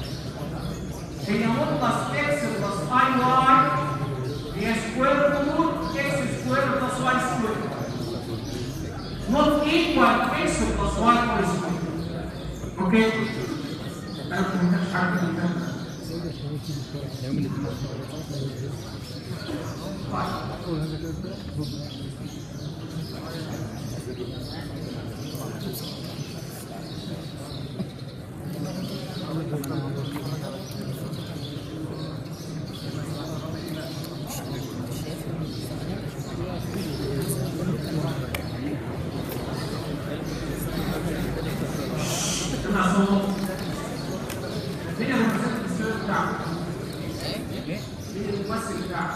هي مطلس اكس بلس اي واي هي سكوير روت اكس سكوير بلس واي سكوير not equal x plus y plus square اوكي انا ما كنتش عارف الكلام ده. طيب. اسمع صوت مين الممثل السير بتاعك؟ مين الممثل بتاعك؟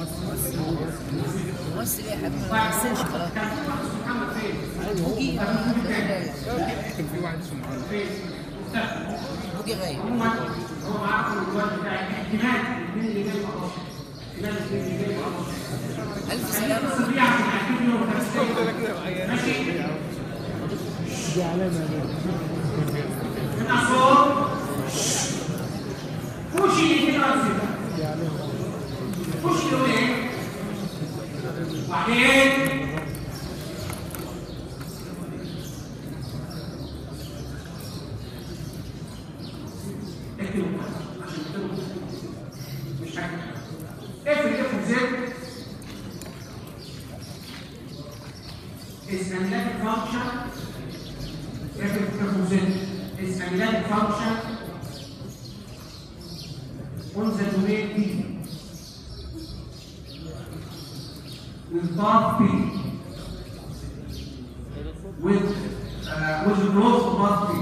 ممثل ايه يا حبيبي ما بمثلش خلاص كان في واحد اسمه محمد فين؟ بوجي كان في واحد اسمه محمد فين؟ مختفي بوجي غايب عموما هو معاكم الوالد بتاعي احتمال الاثنين اللي جاي خلاص احتمال الاثنين اللي جاي خلاص الف سلامه الصبيعة عشان يعجبني وتمثيل ماشي من أصوات فوشي كده أرسل فوشي دول إيه؟ وبعدين اكتبوا عشان تكتبوا مش حاجة اقفل اقفل زيت is analytic function f f of z is analytic function on the domain D with path P with uh, with the close path P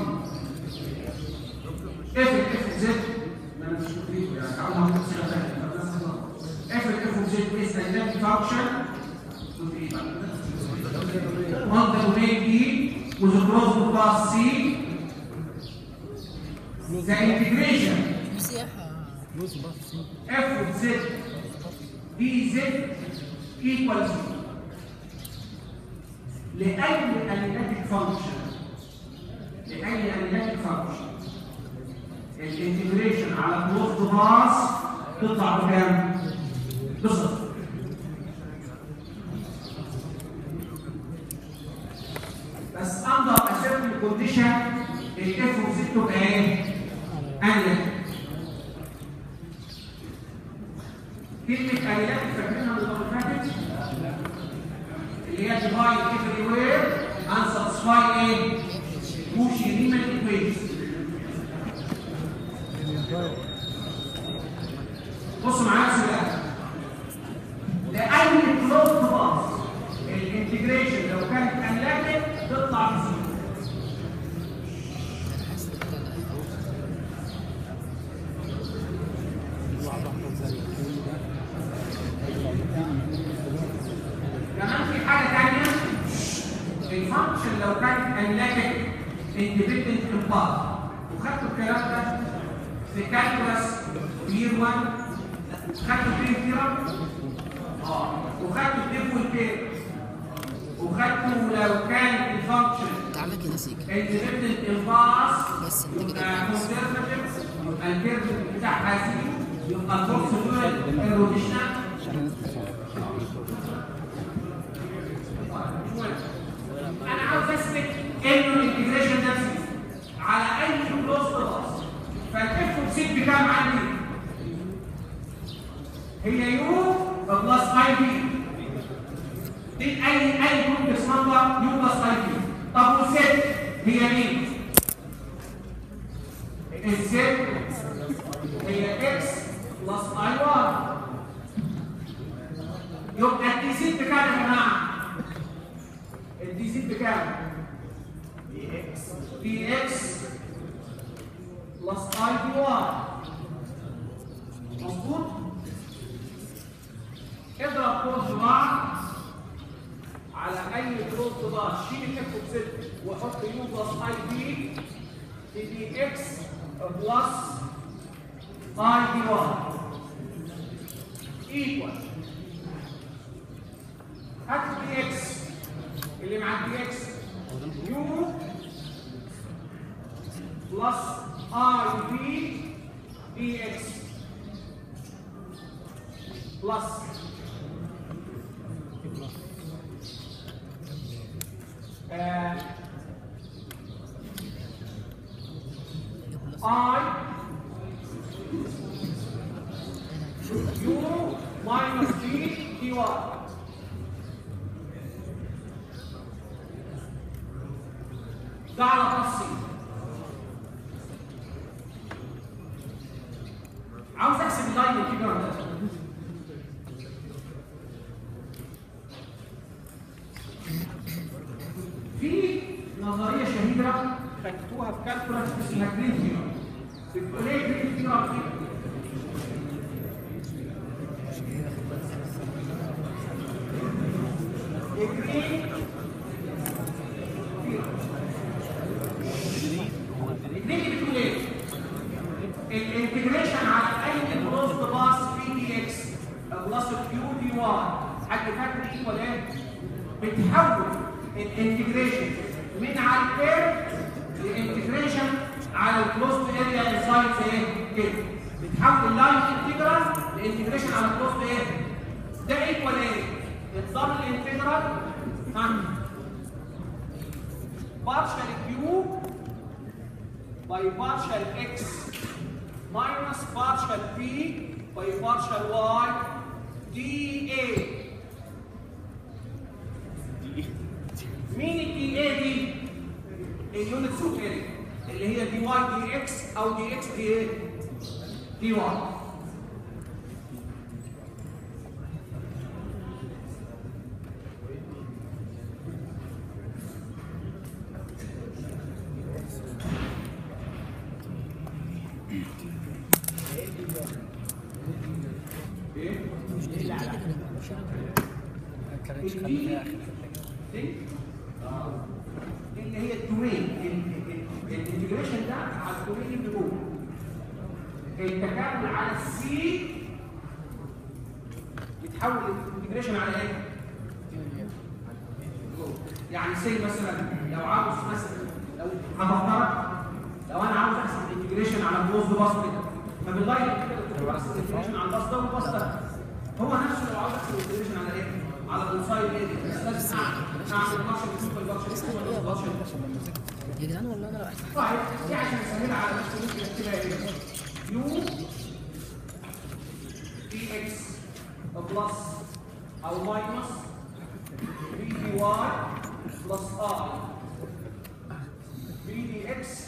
f f of z ما انا مش مفيد يعني عاوز اقول لك f f of z is analytic function with ايه بقى؟ on the domain D with a closed path C the integration مساحة لوز باف سي f of z dz equals لأي analytic function لأي analytic function الانتجريشن على closed path تطلع بكام؟ بصفر بس under a certain condition ال f of z تبقى ايه؟ analytic كلمة آلات فاكرينها من المرة اللي فاتت؟ اللي هي divide everywhere and satisfy ايه؟ Cauchy Riemann equation. بصوا معايا السؤال. لأي closed path الانتجريشن لو كانت آلات تطلع بزيرو. كمان في حاجة تانية الفانكشن لو كانت انلاكت اندبندنت امبارت وخدتوا الكلام ده في كالكولاس بير 1 خدتوا بير ثيرم اه وخدتوا الديف والبير وخدتوا لو كانت الفانكشن تعالى كده سيكا اندبندنت امبارت بس انت كده يبقى خلاص. كونسرفتيف يبقى الكيرف بتاعها زيرو يبقى الفورس دول الروتيشنال انا عاوز اثبت انه الانتجريشن ده صفر على اي كلوز باص فالاف اوف سيت بكام عندي؟ هي يو بلس اي بي دي اي اي كومبلكس نمبر يو بلس اي بي طب والست هي مين؟ الزد هي اكس بلس اي واي يبقى الدي سيت بكام يا جماعه؟ الدي سيت بكام؟ دي اكس دي اكس بلس اي دي واي مظبوط؟ اضرب كروس بعض على اي كروس بعض شيل الاف بست وحط يو بلس اي بي دي دي اكس بلس اي دي واي ايكوال هات دي اكس اللي مع دي اكس يو بلس اي بي دي اكس بلس آه I U minus D dy. ده على قصي عاوز احسب اللاين الكبير ده في نظريه شهيره خدتوها في كالكولاس اسمها جرين ثيورم بتقول ايه جرين ثيورم دي؟ الجرين الجرين بتقول ايه؟ الانتجريشن على اي كلوزد باس بي دي اكس بلس كيو دي واي حد فاكر ايكوال ايه؟ بتحول الانتجريشن من على الكيرف لانتجريشن على الكلوزد اريا انسايد ايه؟ كده بتحول اللاين انتجرال لانتجريشن على الكلوزد ايه؟ ده ايكوال ايه؟ الضم الانتجرال عن partial q by partial x minus partial p by partial y dA مين اليونتس اوف اريا اللي هي دي واي دي اكس او دي اكس دي ايه؟ دي واي ايه؟ البي دي آه. اللي هي الدومين الانتجريشن ده على الدومين اللي جوه التكامل على السي يتحول الانتجريشن على ايه؟ يعني سي مثلا لو عاوز مثلا لو هنفترض لو انا عاوز احسب الانتجريشن على البوز باص كده فبالغير كده كنت بحسب الانتجريشن على الباص ده والباص ده هو نفسه لو عاوز احسب الانتجريشن على ايه؟ على الانسايد ايه بس لازم اعمل اعمل بارشل سيمبل بارشل بارشل يا جدعان والله انا لو احسن طيب دي عشان نسهلها على نفسي ممكن اكتبها ايه؟ يو دي اكس بلس او ماينس بي دي واي بلس اي بي دي اكس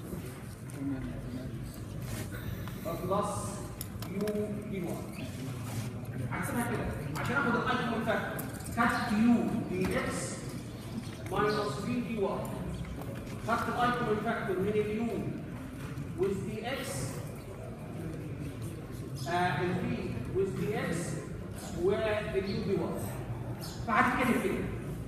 بلس يو دي واي هكتبها كده عشان اخد الايكون فاكتور خدت يو دي اكس ماينس بي دي واي خدت الايكون فاكتور من اليو with dx آه البي with dx واليو دي واي فهتتكلم كده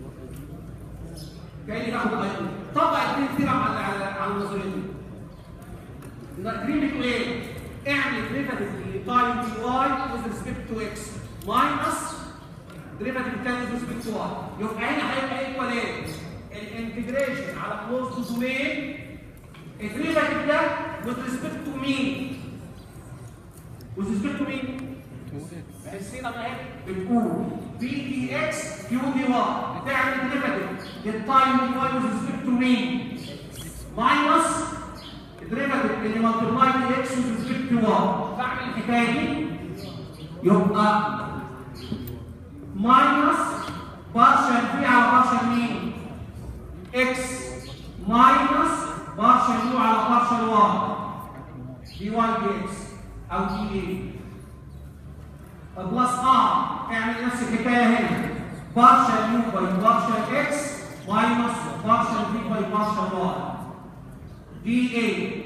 كاني باخد الايكون طبق الاثنين كتير على على على النظريه دي كلمه ايه؟ اعمل ديريفاتيف لتايم دي واي with respect to x minus ديريفاتيف الثاني with respect to y يبقى هنا هيبقى ايكوال ايه؟ الانتجريشن على كلوز تو دومين الديريفاتيف ده with respect to مين؟ with respect to مين؟ السيرة ما هي بتقول بي دي اكس كيو دي واي بتعمل ديريفاتيف للتايم دي واي with respect to مين؟ ماينس الديريفاتيف اللي مالتبلاي دي اكس with respect to واي بعمل الحكايه دي يبقى ماينس بارشل في على بارشل مين؟ اكس ماينس بارشل يو على بارشل واي دي واي دي اكس او دي اي بلس ار اعمل نفس الحكايه هنا بارشل يو باي بارشل اكس ماينس بارشل في باي بارشل واي دي اي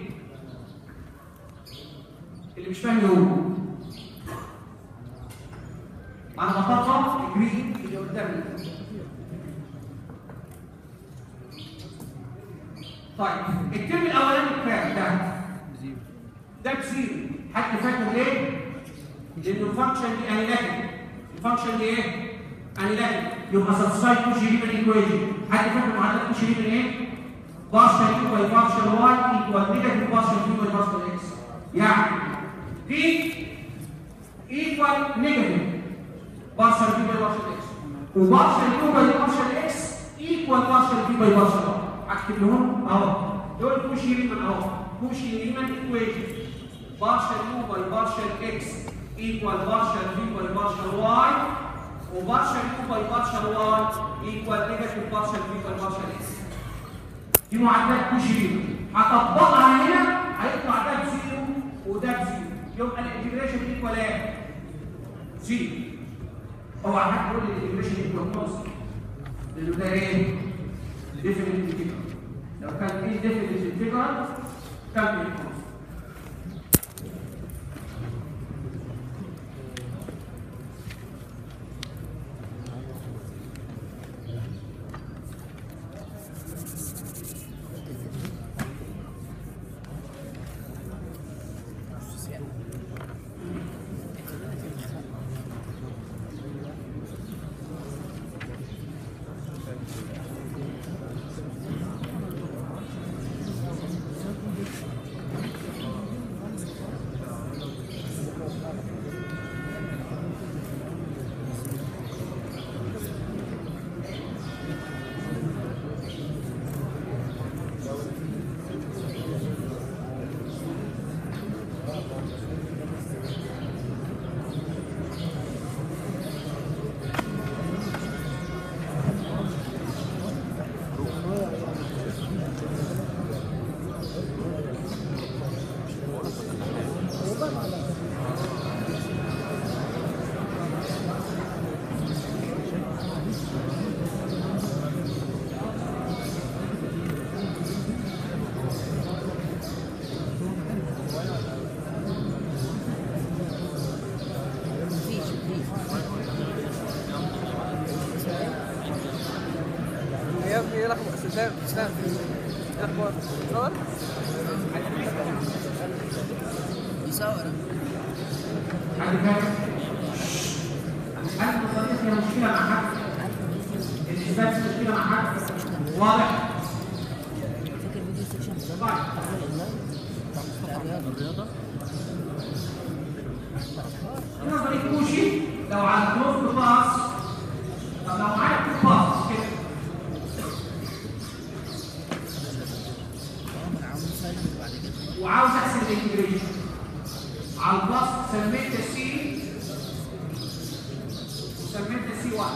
اللي مش فاهم يقول انا بطبق الجرين اللي قدامي طيب الترم الاولاني بكام ده ده بزيرو حد فاكر ليه لانه الفانكشن دي انيلاتيك الفانكشن دي ايه انيلاتيك يبقى سبسايد كوشي ريبن ايكويشن حد فاكر معادله كوشي ريبن ايه بارشل يو باي بارشل واي ايكوال نيجاتيف بارشل يو باي بارشل اكس يعني دي ايكوال نيجاتيف بارشل يو باي بارشل اكس وبارشل يو باي بارشل اكس ايكوال بارشل يو باي بارشل واي اكتب لهم اهو دول كوشي ريبن اهو كوشي ريبن ايكويشن بارشل يو باي بارشل اكس ايكوال بارشل في باي بارشل واي وبارشل يو باي بارشل واي ايكوال نيجاتيف بارشل في باي بارشل اكس دي معادلات كوشي هطبقها هنا هيطلع ده بزيرو وده بزيرو يبقى الانتجريشن ايكوال ايه؟ زيرو اوعى حد يقول لي الانتجريشن ايكوال كونست لانه ده ايه؟ ديفينيت انتجرال لو كان ايه ديفينيت انتجرال كان ايه كونست اسلام اسلام ايه الاخبار؟ صور؟ يصور حد فاهم؟ هل النظريه فيها مشكله مع حد؟ الاثبات فيه مشكله مع حد؟ واضح؟ فاكر فيديو سيكشن بالظبط طيب الرياضه نظري كوشي لو على كلوز باص طب لو معايا كلوز باص كده وعاوز احسب الانتجريشن على الباص سميت سي وسميت سي 1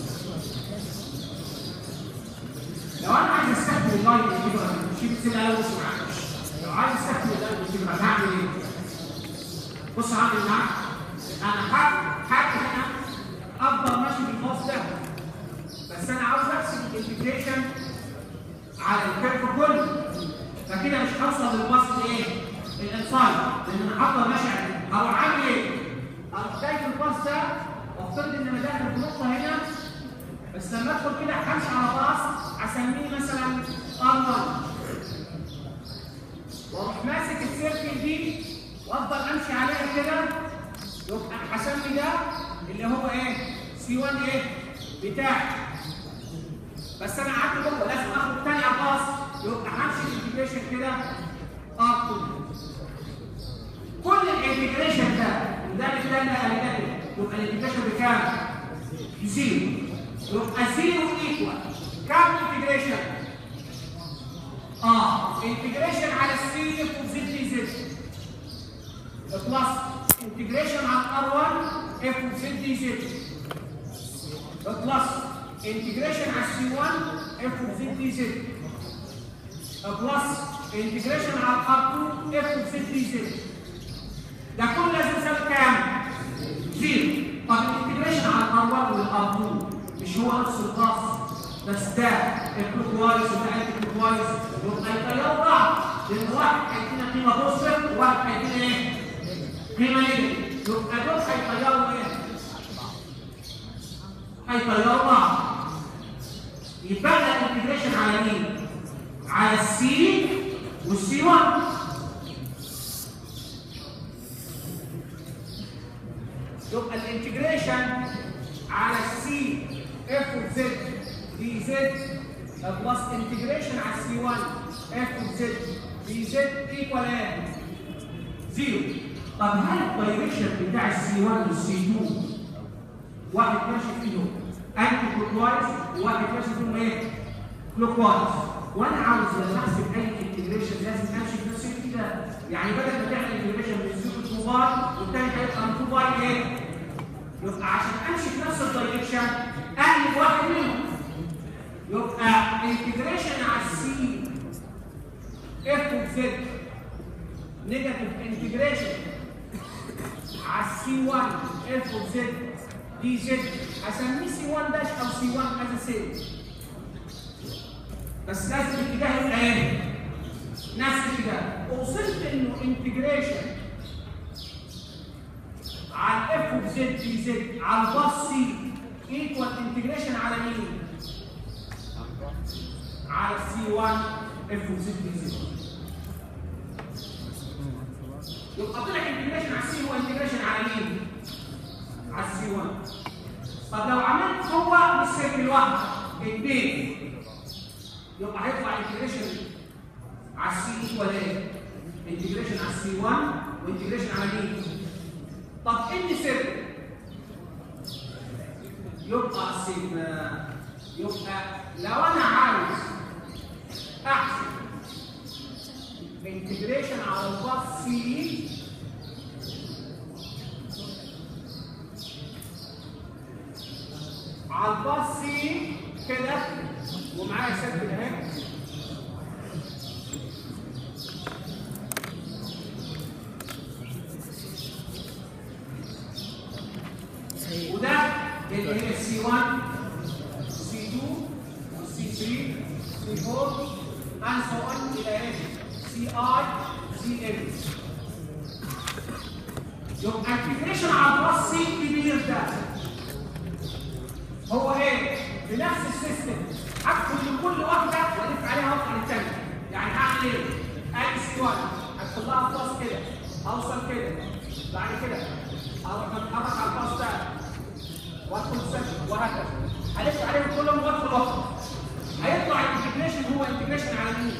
لو انا عايز استخدم اللاين انتجرال شيل سي الاول بص معايا لو عايز استخدم اللاين انتجرال هعمل ايه؟ بص هعمل معاك انا حاجه هنا افضل ماشي بالباص ده بس انا عاوز احسب الانتجريشن على الكيرف كله فكده مش هوصل للباص الايه؟ الانسايد لان انا هفضل ماشي عليه هروح عامل ايه؟ اروح جاي في الباص ده وافترض ان انا داخل في نقطه هنا بس لما ادخل كده همشي على باص اسميه مثلا ار1 واروح ماسك السيركل دي وافضل امشي عليها كده يبقى هسمي ده اللي هو ايه؟ سي 1 ايه؟ بتاعي بس انا قعدت جوه لازم اخد تاني على الباص يبقى همشي الانتجريشن كده ار2 كل الانتجريشن ده وده مثال بقى لكده يبقى الانتجريشن بكام؟ زيرو يبقى زيرو ايكوال كام انتجريشن؟ اه انتجريشن على السي اف زد دي زد بلس انتجريشن على الار 1 اف زد دي زد بلس انتجريشن على السي 1 اف زد دي زد بلس انتجريشن على الار 2 اف زد دي زد ده كله لازم يساوي كام؟ زيرو طب الانتجريشن على الار 1 والار 2 مش هو نفس الباص بس ده الكلوك وايز وده الكلوك وايز يبقى يطيروا بعض لان واحد هيدينا قيمه بوزيتيف وواحد هيدينا ايه؟ قيمه نيجاتيف يبقى دول هيطيروا ايه؟ هيطيروا بعض يبقى ده الانتجريشن على مين؟ على السي والسي 1 يبقى الانتجريشن على السي اف زد دي زد بلس انتجريشن على السي 1 اف زد دي زد ايكوال ايه؟ زيرو طب هل الدايركشن بتاع السي 1 والسي 2 واحد ماشي فيهم انتي كلوك وايز وواحد ماشي فيهم ايه؟ كلوك وايز وانا عاوز لما احسب اي انتجريشن لازم امشي في نفس الاتجاه يعني بدل ما تعمل انتجريشن من 0 ل 2 باي والتاني هيبقى من 2 باي ايه؟ يبقى عشان امشي في نفس الدايركشن اقلب واحد منهم يبقى انتجريشن على السي اف اوف زد نيجاتيف انتجريشن على السي 1 اف اوف زد دي زد هسميه سي 1 داش او سي 1 از سيل بس لازم الاتجاه يبقى ايه؟ نفس الاتجاه وصلت انه انتجريشن على الاف اوف زد دي زد على الباص سي ايكوال انتجريشن على مين؟ على السي 1 اف اوف زد دي زد يبقى طلع انتجريشن على السي هو انتجريشن على مين؟ على السي 1 طب لو عملت هو مش سيركل واحد اثنين يبقى هيطلع انتجريشن على السي ايكوال ايه؟ انتجريشن على السي 1 وانتجريشن على مين؟ طب ان سيركل يبقى سيجما يبقى لو انا عاوز احسب انتجريشن على الباص سي على الباص سي كده ومعايا سيركل اهي وده اللي هي سي 1 سي 2 سي 3 سي 4 and so on الى ايه؟ سي اي سي ال يبقى الانتجريشن على الباص سي كبير ده هو ايه؟ بنفس السيستم هدخل لكل واحده عليها واطلع للثانيه يعني هعمل ايه؟ ادي سي 1 هدخل لها باص كده اوصل كده بعد كده اروح اتحرك على الباص ده وادخل السكن وهكذا هلف عليهم كلهم وادخل واخرج هيطلع الانتجريشن هو انتجريشن على مين؟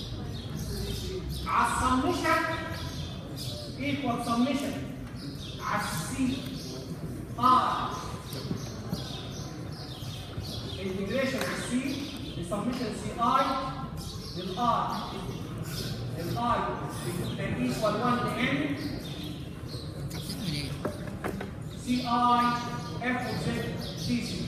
على السمشن ايكوال سمشن على السي ار انتجريشن السي لسمشن سي اي للار الاي ايكوال 1 لان سي اي اف اوف زد سي سي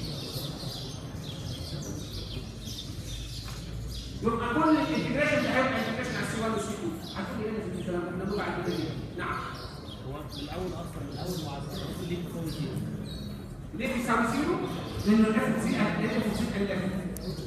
يبقى كل الانتجريشن ده هيبقى انتجريشن على السي 1 والسي 2 هتقول لي ايه الكلام ده احنا بنقول على كده نعم هو من الاول اصلا من الاول معادله ليه بتساوي زيرو ليه بيساوي زيرو؟ لأنه الاف اوف زد الاف اوف زد انليمتد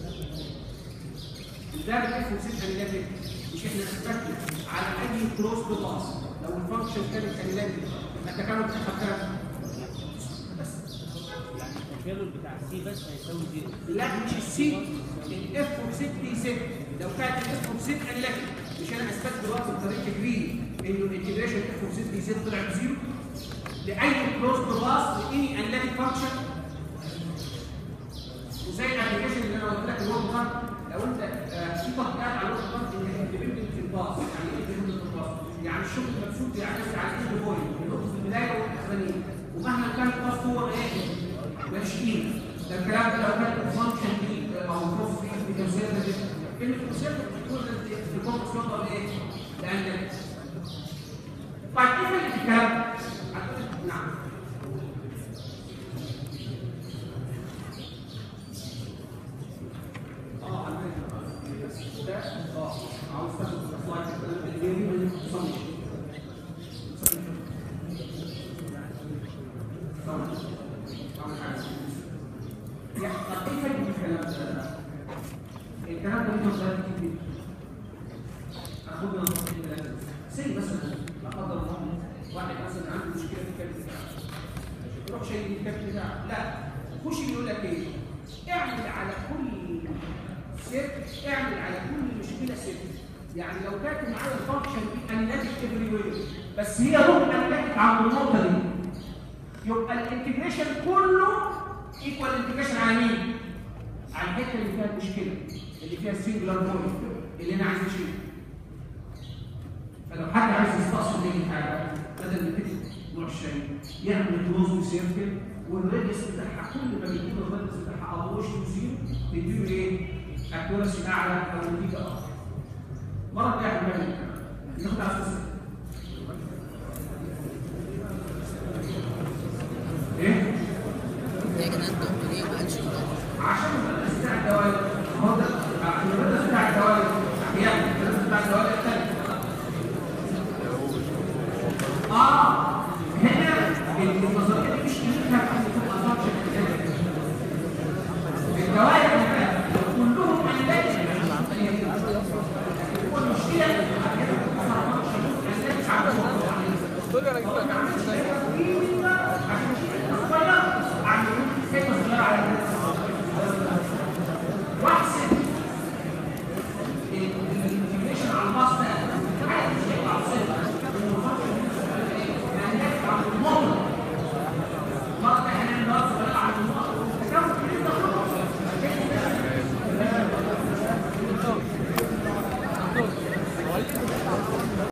ده الاف اوف زد انليمتد مش احنا اثبتنا على اي كلوز باص لو الفانكشن كانت انليمتد يبقى التكامل بتاعها كام؟ بس التكامل بتاع السي بس هيساوي زيرو لا مش السي الاف اوف زد دي زد لو كانت الاف اوف زد انليمتد مش انا اثبت دلوقتي بطريقه جرين انه الانتجريشن اف اوف زد دي زد طلع بزيرو لاي كلوز باص لاني انليمتد فانكشن وزي الابلكيشن اللي انا قلت لك الورك كارد لو انت آه، في تطبيقات على الورك كارد اللي هي اندبندنت في الباص يعني ايه اندبندنت في الباص؟ يعني الشغل مبسوط يعتمد على الاند بوينت النقطه في البدايه والاخرانيه ومهما كان الباص هو ايه؟ مش قيمه ده الكلام ده لو كان فانكشن دي او بروف دي بكونسيرفيتيف كلمه كونسيرفيتيف بتكون في الكومبس نقطه لايه؟ لان طيب ايه فايده الكلام ده؟ هتقول نعم اه على فكره ده اه عاوز تاخد سلايد كده اللي هي من الصمت يعني طب ايه فايده الكلام ده؟ الكلام ده ممكن يغير كتير اخدنا نقطتين ثلاثه زي مثلا لا قدر الله واحد مثلا عنده مشكله في الكبد بتاعه يروح شايل الكبد بتاعه لا خش يقول لك ايه؟ اعمل على كل ست اعمل على كل مشكله ست يعني لو كانت معايا الفانكشن دي اناليتيك افري واي بس هي روح اناليتيك عند النقطه دي يبقى الانتجريشن كله ايكوال انتجريشن على مين؟ على الحته اللي فيها المشكله اللي فيها السنجلر بوينت اللي انا عايز اشيله فلو حد عايز يستقصد اي حاجه بدل ما تكتب نوع الشيء يعمل كلوز سيركل والريديوس بتاعها كل ما بيكون الريديوس بتاعها ابروش تو زيرو تديله ايه؟ اكيورسي اعلى او نتيجه اكتر. مره جايه في بالي